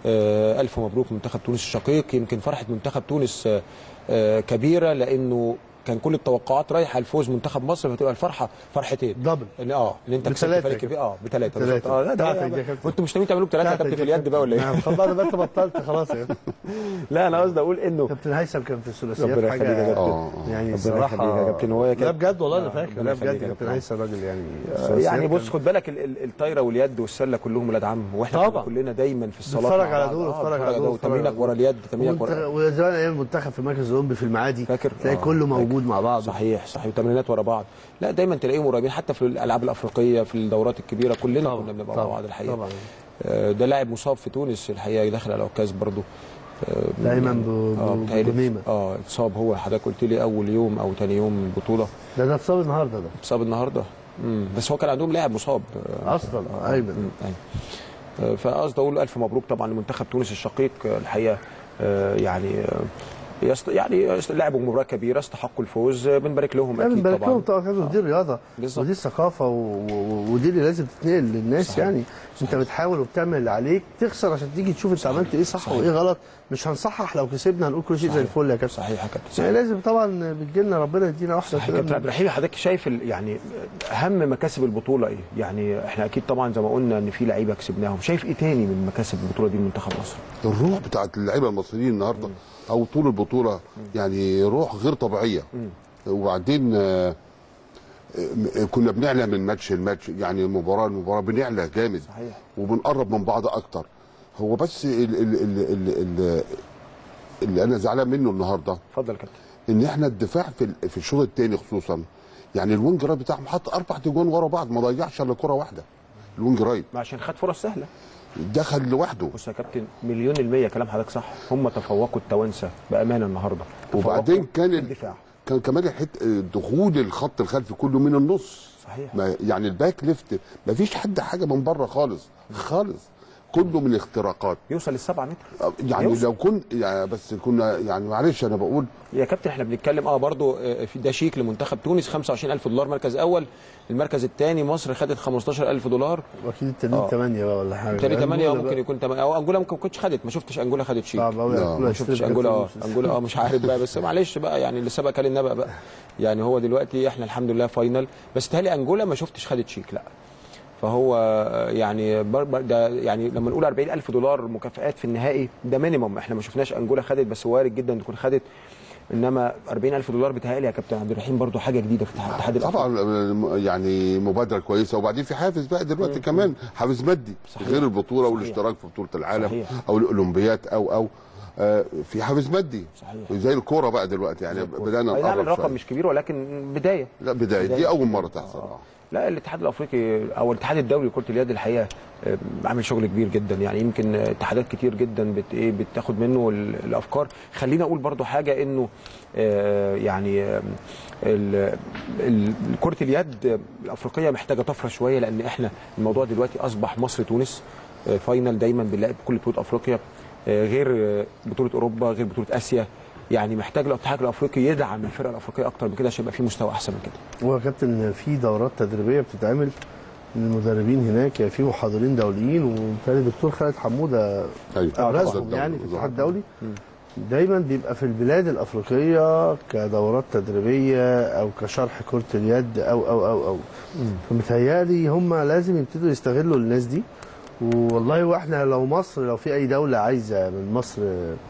آه الف مبروك منتخب تونس الشقيق يمكن فرحه منتخب تونس آه آه كبيره لانه كان كل التوقعات رايحه لفوز منتخب مصر فتبقى الفرحه فرحتين دبل ان اه ان انت كسبت بثلاثة فريق كده. كبير اه بثلاثه بثلاثة. بالظبط. اه لا بتاعتك ده دي يا كابتن. وانتوا مش ناويين تعملوا ثلاثه يا كابتن في اليد بقى ولا ايه؟ خلاص انا بقى بطلت خلاص يا لا انا قصدي اقول انه كابتن هيثم كان في الثلاثيات ربنا يخليك يا حاجه كابتن. اه يعني ربنا الصراحه يخليك يا كابتن، هو لا كان- بجد والله انا آه، فاكر ربنا لا يخليك بجد يا كابتن كابتن. هيثم راجل يعني يعني كان- بص خد بالك ال- ال- الطايره واليد والسله كلهم ولاد عم واحنا طبعا. كنا كلنا دايما في الصالات بتفرج مع على بعض. دول آه، وتتفرج على دول وتتفرج وتمرينك على ورا دول. اليد تمرينك ومنت- ورا وزمان ايام المنتخب في المركز الاولمبي في المعادي فاكر؟ تلاقي آه، كله فاكر. موجود مع بعض صحيح صحيح وتمرينات ورا بعض لا دايما تلاقيهم قريبين حتى في الالعاب الافريقيه في الدورات الكبيره كلنا طبعاً، كنا بنبقى مع طبعاً، بعض الحقيقه طبعاً. آه، ده لاعب مصاب في تونس الحقيقه داخل على عكاز برضه دايما ب- اه ب- بتهيألي- بجميمه اه اتصاب هو حضرتك قلت لي اول يوم او ثاني يوم من البطوله ده ده اتصاب النهارده ده اتصاب النهارده مم. بس هو كان عندهم لاعب مصاب آه، اصلا ايمن مم، أيوة. آه، فقصد اقول الف مبروك طبعا لمنتخب تونس الشقيق آه، الحقيقه آه، يعني آه، يست... يعني يست- لعبوا مباراه كبيره استحقوا الفوز آه، بنبارك لهم لا اكيد بنبارك لهم طبعا طبعا ودي الرياضه بالظبط. ودي الثقافه و... و... ودي اللي لازم تتنقل للناس صحيح. يعني انت بتحاول وبتعمل اللي عليك تخسر عشان تيجي تشوف انت عملت ايه صح صحيح. وايه غلط مش هنصحح لو كسبنا هنقول كل شيء زي صحيح. الفل يا كابتن صحيح يا كابتن يعني صحيح. لازم طبعا بتجي لنا ربنا يدينا واحده صحيح يا كابتن عبد كده الرحيم حضرتك شايف ال... يعني اهم مكاسب البطوله ايه؟ يعني احنا اكيد طبعا زي ما قلنا ان في لعيبه كسبناهم، شايف ايه تاني من مكاسب البطوله دي لمنتخب مصر؟ الروح بتاعت اللعيبه المصريين النهارده او طول البطوله يعني روح غير طبيعيه وبعدين آه، آه، كنا بنعلى من ماتش لماتش يعني مباراه لمباراه بنعلى جامد صحيح. وبنقرب من بعض اكتر هو بس ال ال ال ال ال اللي انا زعلان منه النهارده اتفضل يا كابتن ان احنا الدفاع في ال- في الشوط الثاني خصوصا يعني الوينج رايت بتاعهم حط اربع تجوان ورا بعض ما ضيعش الا كره واحده الوينج رايت عشان خد فرص سهله دخل لوحده بص يا كابتن مليون المية كلام حضرتك صح هم تفوقوا التوانسه بامانه النهارده وبعدين تفوقوا كان في ال- الدفاع كان كمان الحت... دخول الخط الخلفي كله من النص صحيح. ما يعني الباك ليفت ما فيش حد حاجه من بره خالص خالص كله من اختراقات يوصل للسبعة متر يعني يوصل. لو كنت يعني بس كنا يعني معلش انا بقول يا كابتن احنا بنتكلم اه برضو آه، في ده شيك لمنتخب تونس 25000 دولار مركز اول المركز الثاني مصر خدت 15000 دولار واكيد التانيين آه. 8 بقى ولا حاجه تاني 8 أنجولا ممكن بقى يكون 8 او انجولا ممكن ما كنتش خدت ما شفتش انجولا خدت شيك صعب قوي لا، ما شفتش انجولا اه انجولا اه مش عارف بقى بس معلش بقى يعني اللي سبق كان النبأ بقى يعني هو دلوقتي احنا الحمد لله فاينل بس تهيألي انجولا ما شفتش خدت شيك لا فهو آه، يعني بر بر ده يعني لما نقول 40000 دولار مكافآت في النهائي ده مينيمم احنا ما شفناش انجولا خدت بس وارد جدا تكون خدت انما 40000 دولار بتهيألي يا كابتن عبد الرحيم برضو حاجه جديده في الاتحاد الافريقي طبعا يعني مبادره كويسه وبعدين في حافز بقى دلوقتي كمان حافز مادي صحيح. غير البطوله صحيح. والاشتراك في بطوله العالم صحيح. او الاولمبيات او او آه، في حافز مادي صحيح. زي الكوره بقى دلوقتي يعني بدانا اي نعم نقرب الرقم شوية. مش كبير ولكن بدايه لا بدايه دي بداية. اول مره تحصل آه. لا الاتحاد الافريقي او الاتحاد الدولي لكره اليد الحقيقه آه، عامل شغل كبير جدا يعني يمكن آه، اتحادات كتير جدا بت ايه بتاخد منه ال- الافكار خلينا اقول برضو حاجه انه آه، يعني آه، ال- ال- كره اليد الافريقيه محتاجه طفره شويه لان احنا الموضوع دلوقتي اصبح مصر تونس آه، فاينل دايما بنلاقي كل بطوله افريقيا آه، غير آه، بطوله اوروبا غير بطوله اسيا يعني محتاج الاتحاد الافريقي يدعم الفرق الافريقيه اكتر من كده عشان يبقى في مستوى احسن من كده هو يا كابتن في دورات تدريبيه بتتعمل للمدربين هناك في محاضرين دوليين وبالتالي الدكتور خالد حموده ايوه ابرزهم الدولي يعني في بالظبط. الاتحاد الدولي دايما بيبقى في البلاد الافريقيه كدورات تدريبيه او كشرح كره اليد او او او او فمتهيألي هم لازم يبتدوا يستغلوا الناس دي والله واحنا لو مصر لو في اي دوله عايزه من مصر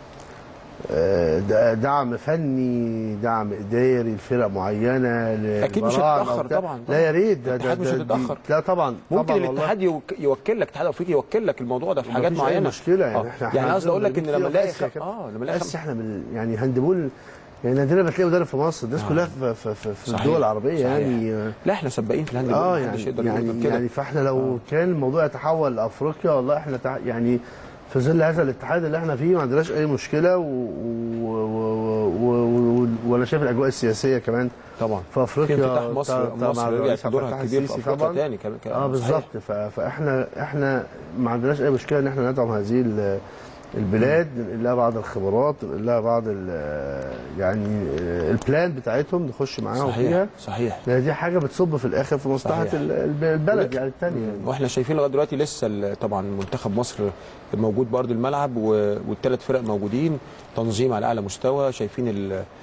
آه، د- دعم فني دعم اداري لفرق معينه أكيد مش للبراعم هتتأخر أو بتاع. طبعاً، لا يا ريت ده الاتحاد ده مش ده- هتتأخر. لا طبعا ممكن طبعا والله. الاتحاد يوك- يوكل لك الاتحاد الافريقي يوكل لك الموضوع ده في حاجات مفيش أي معينه مشكله يعني آه. احنا يعني قصدي اقول لك ان عندنا لما مدربين نلاقي كتير خ... في آسيا اه لما نلاقي بس خم... احنا بال... يعني هاندبول يعني نادرا بتلاقي مدرب في مصر الناس كلها في, في, في, في صحيح. الدول العربيه صحيح. يعني آه، لا احنا سباقين في الهاند اه بول، محدش يعني يقدر يقول يعني, كده يعني فاحنا لو كان الموضوع يتحول لافريقيا والله احنا تع... يعني في ظل هذا الاتحاد اللي احنا فيه ما عندناش اي مشكله و... و... و... و... و... وانا شايف الاجواء السياسيه كمان طبعا في افريقيا في انفتاح مصر طبعا مصر الرئيس رجعت عبد دورها الفتاح الكبير في السيسي افريقيا طبعا تاني كمان اه بالظبط ف... فاحنا احنا ما عندناش اي مشكله ان احنا ندعم هذه ال- البلاد ننقل لها بعض الخبرات ننقل لها بعض ال- يعني البلان بتاعتهم نخش معاهم صحيح فيها صحيح لان دي حاجه بتصب في الاخر في مصلحه صحيح. ال- الب- البلد يعني الثانيه يعني. واحنا شايفين لغايه دلوقتي لسه ال- طبعا منتخب مصر موجود بارض الملعب و- والثلاث فرق موجودين تنظيم على اعلى مستوى شايفين ال ال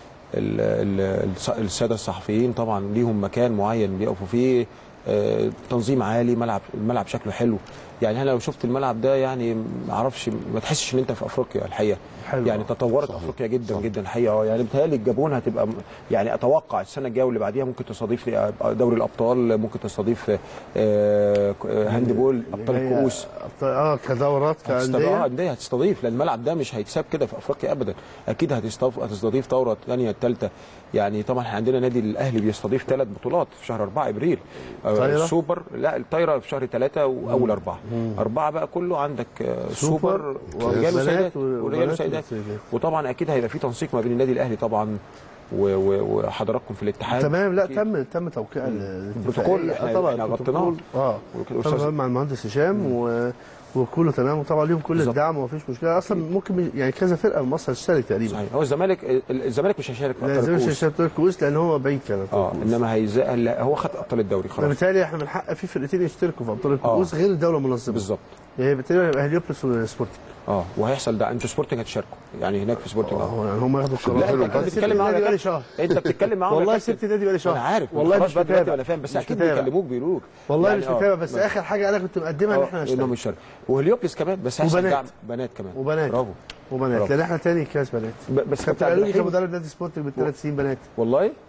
ال الص- الساده الصحفيين طبعا ليهم مكان معين بيقفوا فيه آه، تنظيم عالي ملعب الملعب شكله حلو يعني انا لو شفت الملعب ده يعني ما اعرفش ما تحسش ان انت في افريقيا الحقيقه حلو. يعني تطورت صحيح. افريقيا جدا صح. جدا الحقيقه اه يعني بتهيألي الجابون هتبقى م- يعني اتوقع السنه الجايه واللي بعديها ممكن تستضيف دوري الابطال ممكن تستضيف آه، آه، هاندبول ابطال اللي هي الكؤوس أبطال- اه كدورات هتستضيف اه كانديه انديه هتستضيف لان الملعب ده مش هيتساب كده في افريقيا ابدا اكيد هتستضيف هتستضيف دوره ثانيه ثالثه يعني طبعا احنا عندنا نادي الاهلي بيستضيف ثلاث بطولات في شهر 4 ابريل آه، طايرة؟ السوبر لا الطايره في شهر ثلاثه واول اربعه اربعه بقى كله عندك آه، سوبر ورجال وبنات وسيدات و- ورجال وبنات وسيدات وسيدات. وطبعا اكيد هيبقى في تنسيق ما بين النادي الاهلي طبعا و- و- وحضراتكم في الاتحاد تمام لا أكيد. تم تم توقيع البروتوكول الاتفاقية. احنا- آه طبعا احنا البروتوكول. غطيناه. اه والأستاذ- طبعا مع المهندس هشام و... وكله تمام وطبعا ليهم كل بالظبط. الدعم ومفيش مشكله اصلا ممكن يعني كذا فرقه من مصر هتشترك تقريبا صحيح هو الزمالك ال- الزمالك مش هيشارك في لا ابطال زي مش الكؤوس هيشترك الكؤوس لان هو بعيد كان اه انما هيز... لا، هو خد ابطال الدوري خلاص بالتالي احنا من حق في فرقتين يشتركوا في ابطال الكؤوس غير الدوله المنظمه بالظبط يعني بالتالي هيبقى هليوبلس وسبورتنج اه وهيحصل ده انتوا سبورتنج هتشاركوا يعني هناك في سبورتنج اه اه يعني هم ياخدوا القرار لا حلو. انت بس بتتكلم معاهم يا بقالي كابتن. شهر انت بتتكلم معاهم يا والله كابتن. سبت النادي بقالي شهر انا عارف والله خلاص مش بقى دلوقتي متابع انا فاهم بس مش اكيد متابع. بيكلموك بيقولوك والله يعني مش اه. متابع بس اخر حاجه انا كنت مقدمها ان اه احنا انهم نشتغل يشارك وهليوبلس كمان بس هيحصل وبنات. دعم بنات كمان وبنات. برافو وبنات برافو. لان احنا تاني كاس بنات ب- بس كابتن كابتن عبد قالوا لي الرحيم كمدرب نادي سبورتنج بالثلاث سنين بنات والله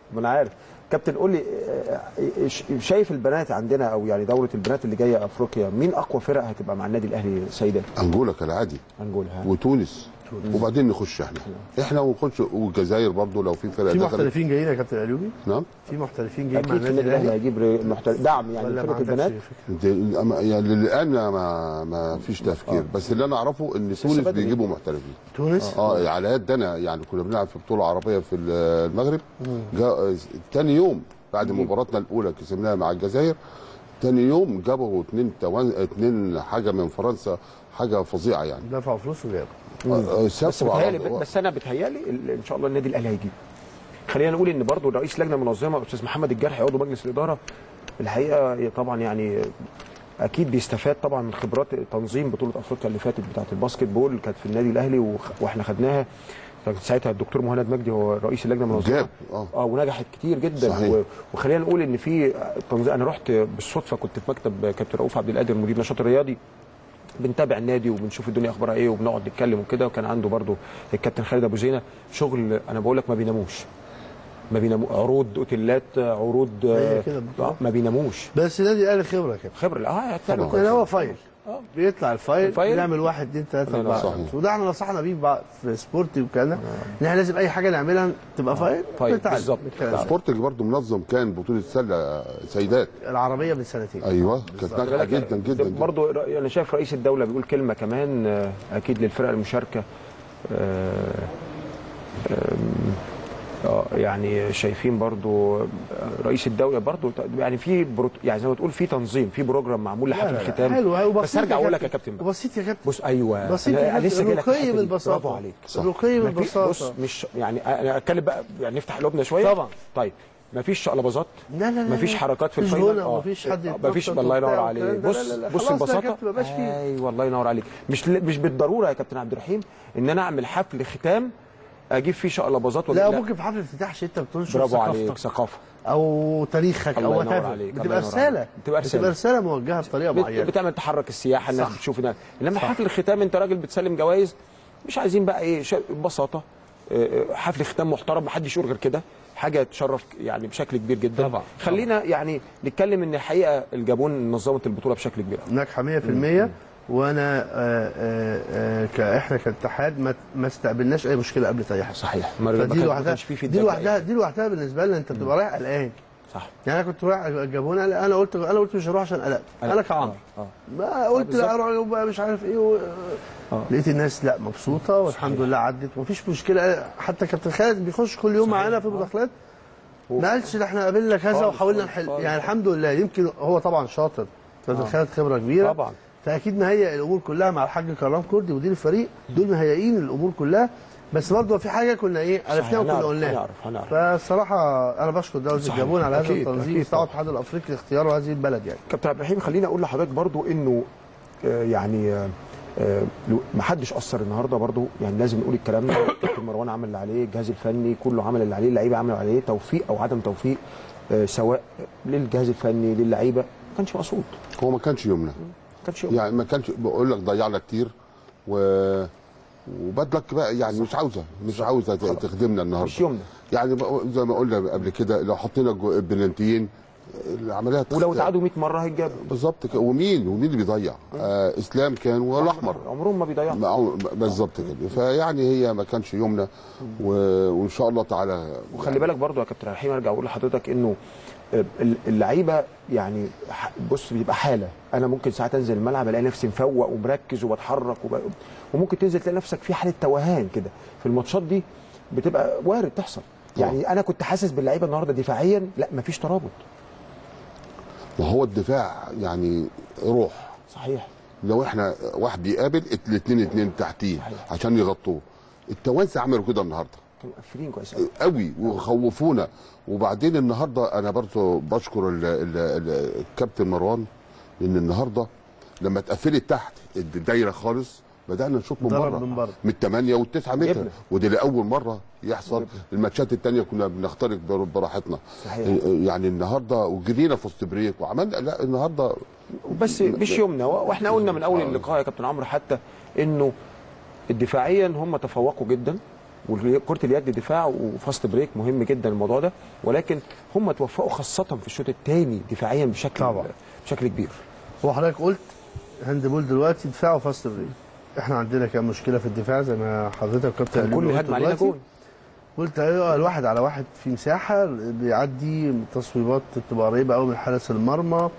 ما انا عارف كابتن قول لي آه، ش- شايف البنات عندنا او يعني دوره البنات اللي جايه افريقيا مين اقوى فرق هتبقى مع النادي الاهلي سيدات انجولا كالعادي هنقولها وتونس وبعدين نخش احنا احنا ونخش والجزائر برضو لو في فرق في دخلت محترفين جايين يا كابتن ايوبي نعم في محترفين جايين مع اكيد في النادي النادي الاهلي الاهلي هيجيب ر- محترف دعم يعني ولا ما لفرقه عندكش البنات فكره دي- الأم- يعني للان ما ما فيش تفكير بس اللي انا اعرفه ان تونس بدري. بيجيبوا محترفين تونس اه على يد انا يعني كنا بنلعب في بطوله عربيه في المغرب جاء تاني يوم بعد مباراتنا الاولى كسبناها مع الجزائر تاني يوم جابوا اتنين توان اتنين حاجه من فرنسا حاجه فظيعه يعني دفعوا فلوس وجابوا آه، آه، بس سافروا بتهيألي على بس انا بتهيألي ال- ان شاء الله النادي الاهلي هيجيب خلينا نقول ان برضو رئيس لجنه منظمه استاذ محمد الجرحي عضو مجلس الاداره الحقيقه طبعا يعني اكيد بيستفاد طبعا من خبرات تنظيم بطوله افريقيا اللي فاتت بتاعه الباسكت بول كانت في النادي الاهلي وخ- واحنا خدناها كان ساعتها الدكتور مهند مجدي هو رئيس اللجنه المنظمه جاب، آه. اه ونجحت كتير جدا صحيح. و- وخلينا نقول ان في تنظيم انا رحت بالصدفه كنت في مكتب كابتن رؤوف عبد القادر مدير النشاط الرياضي بنتابع النادي وبنشوف الدنيا اخبارها ايه وبنقعد نتكلم وكده وكان عنده برضو الكابتن خالد ابو زينه شغل انا بقول لك ما بيناموش ما بينامو عروض اوتيلات عروض هي كده آه ما بيناموش بس النادي الاهلي خبره كده خبر اه هتعمل طبعاً. كويس. يعني هو فايل بيطلع الفايل, الفايل. نعمل واحد اثنين ثلاثه الله اربعه ينور. خمسه وده احنا نصحنا بيه بقى في سبورتي وكده ان احنا لازم اي حاجه نعملها تبقى فايل فايل، نتعلم. بالظبط. نتكلم. سبورتنج برضو منظم كان بطوله سله سيدات العربيه من سنتين ايوه كانت خلي ناجحه بالك جدا جدا جدا. برضو رأي- انا شايف رئيس الدوله بيقول كلمه كمان آه، اكيد للفرق المشاركه آه، آم، اه يعني شايفين برضو آه، رئيس الدوله برضو ت- يعني في بروت يعني زي ما تقول في تنظيم في بروجرام معمول لا، لحفل لا، لا، الختام حلو وبسيط بس هرجع يا اقول لك يا كابتن بقى. بسيط يا كابتن بص ايوه بسيط أنا يا لسه كابتن. جاي لك في رقي الحتة دي. بالبساطة. برافو عليك رقي ما في- بالبساطة. بص مش يعني انا اتكلم بقى يعني نفتح قلوبنا شويه طبعا. طيب مفيش شقلباظات لا، لا، لا، مفيش لا. حركات في مفيش الفاينل غنى ومفيش حد آه، مفيش يتنطط الله ينور وبتاع عليك والكلام ده. بص لا، لا، لا، بص خلاص يا البساطه كابتن، مبقاش فيه. ايوه الله ينور عليك مش مش بالضروره يا كابتن عبد الرحيم ان انا اعمل حفل ختام اجيب فيه شقلباظات لا ولا ممكن في حفله افتتاح عشان انت بتنشر برافو عليك ثقافتك ثقافه او تاريخك الله او ينور وات عليك، الله بتبقى ينور رساله عليك. بتبقى رسالة. بتبقى رساله موجهه بطريقه بت- معينه بتعمل تحرك السياحه الناس صح. بتشوف الناس انما صح. حفل الختام انت راجل بتسلم جوائز مش عايزين بقى ايه ش- ببساطه آه، آه، حفل ختام محترم محدش يقول غير كده حاجه تشرف يعني بشكل كبير جدا طبعا. خلينا يعني نتكلم ان الحقيقه الجابون نظمت البطوله بشكل كبير ناجحه 100% وانا آه، آه، آه، ك- احنا كاتحاد ما ما استقبلناش اي مشكله قبلت اي حاجه صحيح ما ما فدي كان- ما لوحدها كانش فيه دي feedback لوحدها لأي دي لوحدها بالنسبه لنا انت بتبقى رايح قلقان صح يعني انا كنت رايح الجابون انا أنا قلت انا قلت مش هروح عشان قلقت انا كعمرو اه ما قلت بالظبط. لا اروح بقى مش عارف ايه و... آه. لقيت الناس لا مبسوطه والحمد لله عدت ومفيش مشكله حتى كابتن خالد بيخش كل يوم صحيح. معانا في المداخلات ما قالش ده احنا قابلنا كذا خالص، وحاولنا خالص، نحل خالص. يعني الحمد لله يمكن هو طبعا شاطر كابتن خالد خبره كبيره طبعا فاكيد مهيئ الامور كلها مع الحاج كرام كردي مدير الفريق دول مهيئين الامور كلها بس برضه في حاجه كنا ايه عرفناها وكنا هنعرف- قلناها هنعرف هنعرف فالصراحه انا بشكر دوله صحيح. الجابون على هذا أكيد، التنظيم أكيد بتاع طبعا. الاتحاد الافريقي لاختياره هذه البلد يعني كابتن عبد الرحيم خليني اقول لحضرتك برضو انه آه، يعني آه، آه، لو- ما حدش اثر النهارده برضو يعني لازم نقول الكلام ده كابتن مروان عمل اللي عليه الجهاز الفني كله عمل اللي عليه اللعيبه عملوا عليه توفيق او عدم توفيق آه، سواء للجهاز الفني للعيبه ما كانش مقصود هو ما كانش يومنا ما كانش يوم. يعني ما كانش بقول لك ضيعنا كتير و وبدلك بقى يعني مش عاوزه مش عاوزه ت- تخدمنا النهارده مش يومنا يعني بقى زي ما قلنا قبل كده لو حطينا جو- بلنتيين العمليات ولو تخت- تعادوا 100 مره هيتجاب بالظبط كده ومين ومين اللي بيضيع آه اسلام كان والاحمر عمرهم ما بيضيعوا معه- بالظبط كده فيعني هي ما كانش يومنا و... وان شاء الله تعالى وخلي بالك برضو يا كابتن رحيم ارجع اقول لحضرتك انه ال- اللعيبه يعني ح- بص بيبقى حاله انا ممكن ساعات انزل الملعب الاقي نفسي مفوق ومركز وبتحرك وب... وممكن تنزل تلاقي نفسك في حاله توهان كده في الماتشات دي بتبقى وارد تحصل يعني انا كنت حاسس باللعيبه النهارده دفاعيا لا مفيش ترابط وهو الدفاع يعني روح صحيح لو احنا واحد بيقابل الاثنين اتنين تحتيه صحيح. عشان يغطوه التوانسه عملوا كده النهارده كانوا مقفلين كويس قوي قوي وخوفونا وبعدين النهارده انا برضه بشكر ال- ال- ال- الكابتن مروان لان النهارده لما اتقفلت تحت الدايره خالص بدانا نشوط من ضرب بره من بره. من 8 وال9 متر جبنا. ودي لاول مره يحصل الماتشات الثانيه كنا بنخترق بر- براحتنا صحيح. يعني النهارده وجرينا في وسط بريك وعملنا لا النهارده بس مش يومنا واحنا قلنا من اول اللقاء يا كابتن عمرو حتى انه دفاعيا هم تفوقوا جدا وكره اليد دفاع وفاست بريك مهم جدا الموضوع ده ولكن هم توفقوا خاصه في الشوط الثاني دفاعيا بشكل طبعا. بشكل كبير هو حضرتك قلت هاند بول دلوقتي دفاع وفاست بريك احنا عندنا كام مشكله في الدفاع زي ما حضرتك كابتن كان أيوب كل قلت هجمه علينا دلوقتي. جول قلت ايوه الواحد على واحد في مساحه بيعدي تصويبات تبقى قريبه قوي من حارس المرمى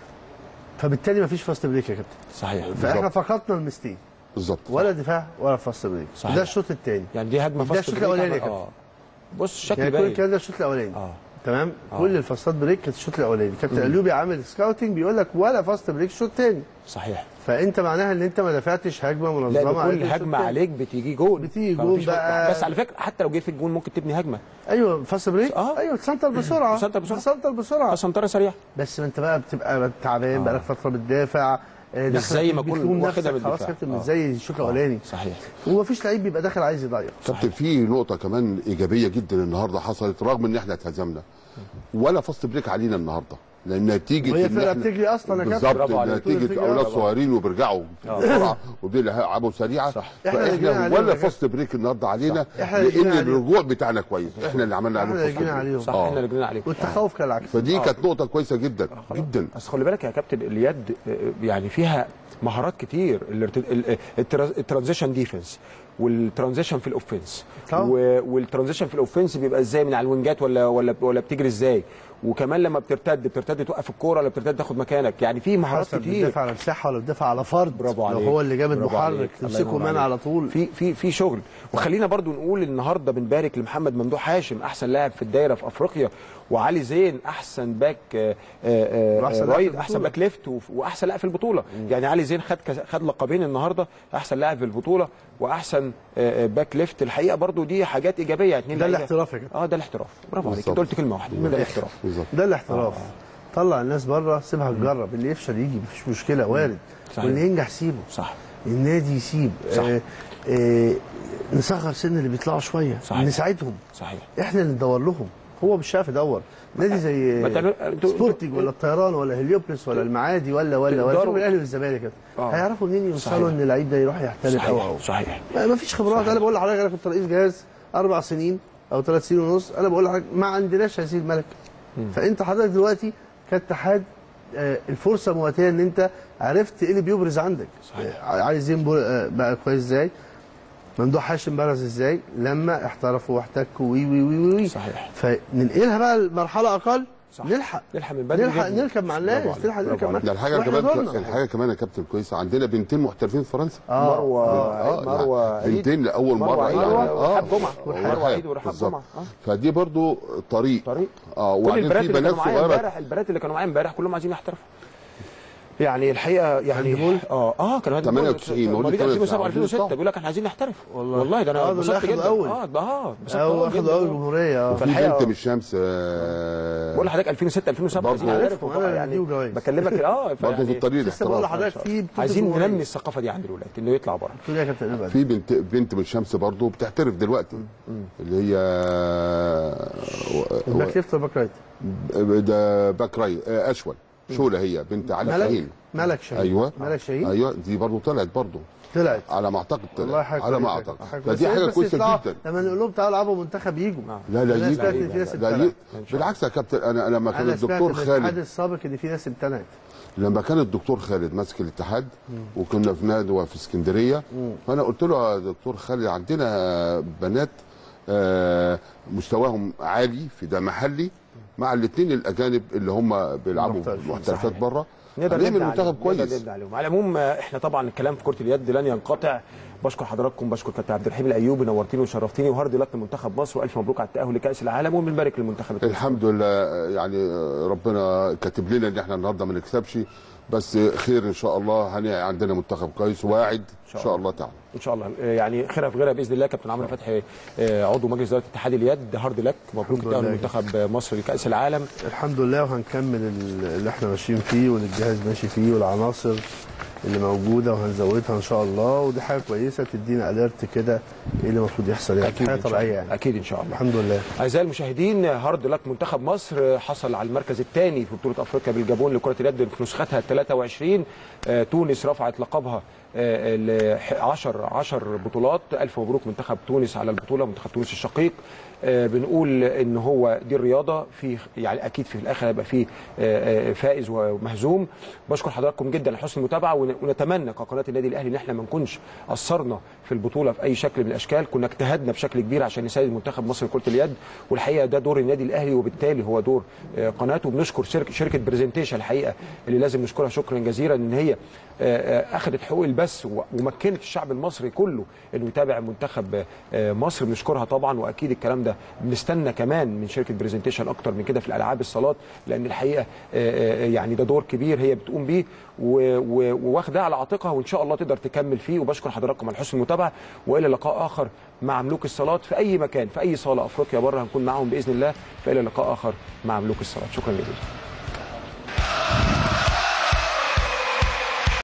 فبالتالي مفيش فاست بريك يا كابتن صحيح فاحنا فقدنا المستين بالظبط ولا دفاع ولا فاست بريك صحيح. ده الشوط الثاني يعني دي هجمه ده فاست الشوط بريك الأولاني يا عمل- اه بص شكل يعني كل باين الكلام ده الشوط الاولاني اه تمام آه. كل الفاستات بريك كانت الشوط الاولاني كابتن ايوبي عامل سكاوتنج بيقول لك ولا فاست بريك الشوط الثاني صحيح فانت معناها ان انت ما دفعتش هجمه منظمه لا عليك كل الشوط هجمه التاني. عليك بتيجي جول بتيجي فمفيش جول فرق. بقى. بس على فكره حتى لو جه في الجول ممكن تبني هجمه ايوه فاست بريك آه. ايوه تسنتر بسرعه تسنتر بسرعة. تسنتر بسرعه سنتره سريعه بس ما انت بقى بتبقى تعبان بقالك فتره بتدافع آه، مش داخل زي ما بتلوم أكون نفسك واخدها من خلاص الدفاع. كابتن مش آه. زي الشوط الاولاني صحيح ومفيش لعيب بيبقى داخل عايز يضيع كابتن في نقطه كمان ايجابيه جدا النهارده حصلت رغم ان احنا اتهزمنا ولا فاست بريك علينا النهارده لان نتيجه وهي إن فرقه إحنا- بتجري اصلا يا كابتن بالظبط برافو عليك. طول نتيجه الفكرة. اولاد برافو. صغيرين وبيرجعوا بسرعه وبيلعبوا سريعه صح. إحنا اللي جينا فاحنا عليهم يا ولا كابتن. فاست بريك النهارده علينا إحنا اللي لان جينا عليهم. الرجوع بتاعنا كويس احنا اللي عملنا احنا عليهم اللي فاست جينا بريك. عليهم صح آه. احنا اللي جينا عليك والتخوف كان العكس فدي كانت نقطه كويسه جدا جدا بس خلي بالك يا كابتن اليد آه، يعني فيها مهارات كتير الارت- ال- الترا- الترانزيشن ديفنس والترانزيشن في الاوفنس طبعا. و- والترانزيشن في الاوفنس بيبقى ازاي من على الوينجات ولا ولا ولا بتجري ازاي وكمان لما بترتد بترتد توقف الكوره ولا بترتد تاخد مكانك يعني في مهارات حسب كتير بتدافع على مساحه ولا بتدافع على فرد برافو عليك لو هو اللي جاب برافو المحرك عليك. الله تمسكه ينور مان عليك. على طول في في في شغل وخلينا برضو نقول النهارده بنبارك لمحمد ممدوح هاشم احسن لاعب في الدايره في افريقيا وعلي زين احسن باك آه، آه، آه، وأحسن لاعب في رايت البطولة. احسن باك ليفت وف- واحسن لاعب في البطوله يعني علي زين خد كذا- خد لقبين النهارده احسن لاعب في البطوله واحسن آه، آه، باك ليفت الحقيقه برضو دي حاجات ايجابيه اتنين ده لعيبة. الاحتراف يا كابتن. اه ده الاحتراف برافو عليك بالظبط. انت قلت كلمه واحده ده الاحتراف بالظبط ده الاحتراف طلع الناس بره سيبها تجرب اللي يفشل يجي مفيش مشكله وارد صحيح. واللي ينجح سيبه صح النادي يسيب صح. آه آه نصغر سن اللي بيطلعوا شويه صحيح. نساعدهم صحيح احنا اللي ندور لهم هو مش عارف يدور نادي زي ما تعمل- انتوا- سبورتنج ولا الطيران ولا هليوبلس ولا المعادي ولا ولا ولا تقدروا- شوف الاهلي والزمالك كده آه. هيعرفوا منين صحيح. يوصلوا ان اللعيب ده يروح يحترف او او صحيح صحيح ما ما فيش خبرات انا بقول لحضرتك انا كنت رئيس جهاز اربع سنين او ثلاث سنين ونص انا بقول لحضرتك ما عندناش هذه الملكه فانت حضرتك دلوقتي كاتحاد آه، الفرصه مواتيه ان انت عرفت ايه اللي بيبرز عندك صحيح. آه، عايز ينبر آه، بقى كويس ازاي ممدوح هاشم برز ازاي لما احترفوا واحتكوا وي وي وي وي صحيح. فننقلها بقى لمرحله اقل صح. نلحق نلحق من بدري نلحق جداً. نركب مع برافو الناس عليك. نلحق برافو نركب مع عليك. ده الحاجه وإحنا كمان دورنا. الحاجه كمان يا كابتن كويسه عندنا بنتين محترفين في فرنسا آه. مروه آه، مروه يعني عيد بنتين لاول مروه مره عيد يعني ورحاب جمعه ورحاب. مروه عيد ورحاب بالظبط. جمعه آه. فدي برضو طريق طريق اه كل وبعدين البنات في اللي بنات كانوا معايا صغيره امبارح البنات اللي كانوا معايا امبارح كلهم عايزين يحترفوا يعني الحقيقه يعني هاندبول؟ اه اه كانوا هاندبول. 98 مواليد مواليد 2007 98 2006 صح. بيقول لك احنا عايزين نحترف والله. والله ده آه، انا دول انبسطت أخدوا جدا أول. اه ده اه انبسطت او أول اخدوا جداً. اول جمهوريه اه في فالحقيقة- بنت من الشمس آه، بقول لحضرتك 2006 2007 برضه عايزين عارفهم، يحترفوا. أنا اللي يعني بديهم جوايز. بكلمك اه برضه في فيعني الطريق لسه بقول الاحتراف لحضرتك في بطولة عايزين جمهورية. ننمي الثقافه دي عند الولاد انه يطلع بره تقول إيه يا كابتن ابعد في بنت بنت من الشمس برضه بتحترف دلوقتي اللي هي و- باك ليفت ولا باك رايت و- ده باك راي آه، اشول شوله هي بنت علي ملك شاهين ملك شاهين ايوه ملك شاهين ايوه دي برضه طلعت برضه طلعت على ما اعتقد والله طلعت حاجه على ما كويسة. اعتقد كويسة. فدي حاجه بس كويسه يطلعوا- جدا لما نقول لهم تعالوا العبوا منتخب يجوا لا لا أنا يجي سمعت إن في ناس لا امتنعت. ي- بالعكس يا كابتن انا أنا لما كان انا سمعت الدكتور من الاتحاد خالد السابق ان في ناس امتنعت لما كان الدكتور خالد ماسك الاتحاد وكنا في ندوه في اسكندريه فانا قلت له يا دكتور خالد عندنا بنات آه، مستواهم عالي في ده محلي مع الاثنين الاجانب اللي هم بيلعبوا محترفين. محترفات بره نقدر هنعمل نبني منتخب عليهم. نقدر كويس نبني عليهم على العموم آه، احنا طبعا الكلام في كره اليد لن ينقطع بشكر حضراتكم بشكر كابتن عبد الرحيم الايوبي نورتيني وشرفتيني وهارد لك لمنتخب مصر والف مبروك على التاهل لكاس العالم وبنبارك للمنتخب التونسي. الحمد لله يعني ربنا كاتب لنا ان احنا النهارده ما نكسبش بس خير ان شاء الله هنلاقي عندنا منتخب كويس واعد ان شاء الله تعالى ان شاء الله آه، يعني خيرها في غيرها باذن الله كابتن عمرو فتحي آه، عضو مجلس اداره اتحاد اليد هارد لك مبروك الحمد التاهل لله. لمنتخب مصر لكاس العالم الحمد لله وهنكمل ال- اللي احنا ماشيين فيه والجهاز ماشي فيه والعناصر اللي موجوده وهنزودها ان شاء الله ودي حاجه كويسه تدينا اليرت كده ايه اللي المفروض يحصل يعني حاجه إن شاء طبيعيه الله. يعني اكيد ان شاء الله الحمد لله اعزائي المشاهدين هارد لك منتخب مصر حصل على المركز الثاني في بطوله افريقيا بالجابون لكره اليد في نسختها ال 23 آه، تونس رفعت لقبها ل 10 10 بطولات الف مبروك منتخب تونس على البطوله منتخب تونس الشقيق آه، بنقول ان هو دي الرياضه في يعني اكيد في الاخر هيبقى في آه، آه، فائز ومهزوم بشكر حضراتكم جدا على حسن المتابعه ون- ونتمنى كقناه النادي الاهلي ان احنا ما نكونش قصرنا في البطوله في اي شكل من الاشكال كنا اجتهدنا بشكل كبير عشان نساعد منتخب مصر لكره اليد والحقيقه ده دور النادي الاهلي وبالتالي هو دور آه، قناته بنشكر شركه شركه برزنتيشن الحقيقه اللي لازم نشكرها شكرا جزيلا ان هي آه، آه، اخذت حقوق البث و- ومكنت الشعب المصري كله انه يتابع منتخب آه، مصر بنشكرها طبعا واكيد الكلام ده بنستنى كمان من شركه برزنتيشن اكتر من كده في الالعاب الصالات لان الحقيقه آه، آه، يعني ده دور كبير هي بتقوم بيه و- و- وواخداه على عاتقها وان شاء الله تقدر تكمل فيه وبشكر حضراتكم على حسن المتابعه والى لقاء اخر مع ملوك الصالات في اي مكان في اي صاله افريقيا بره هنكون معاهم باذن الله فالى لقاء اخر مع ملوك الصالات شكرا جزيلا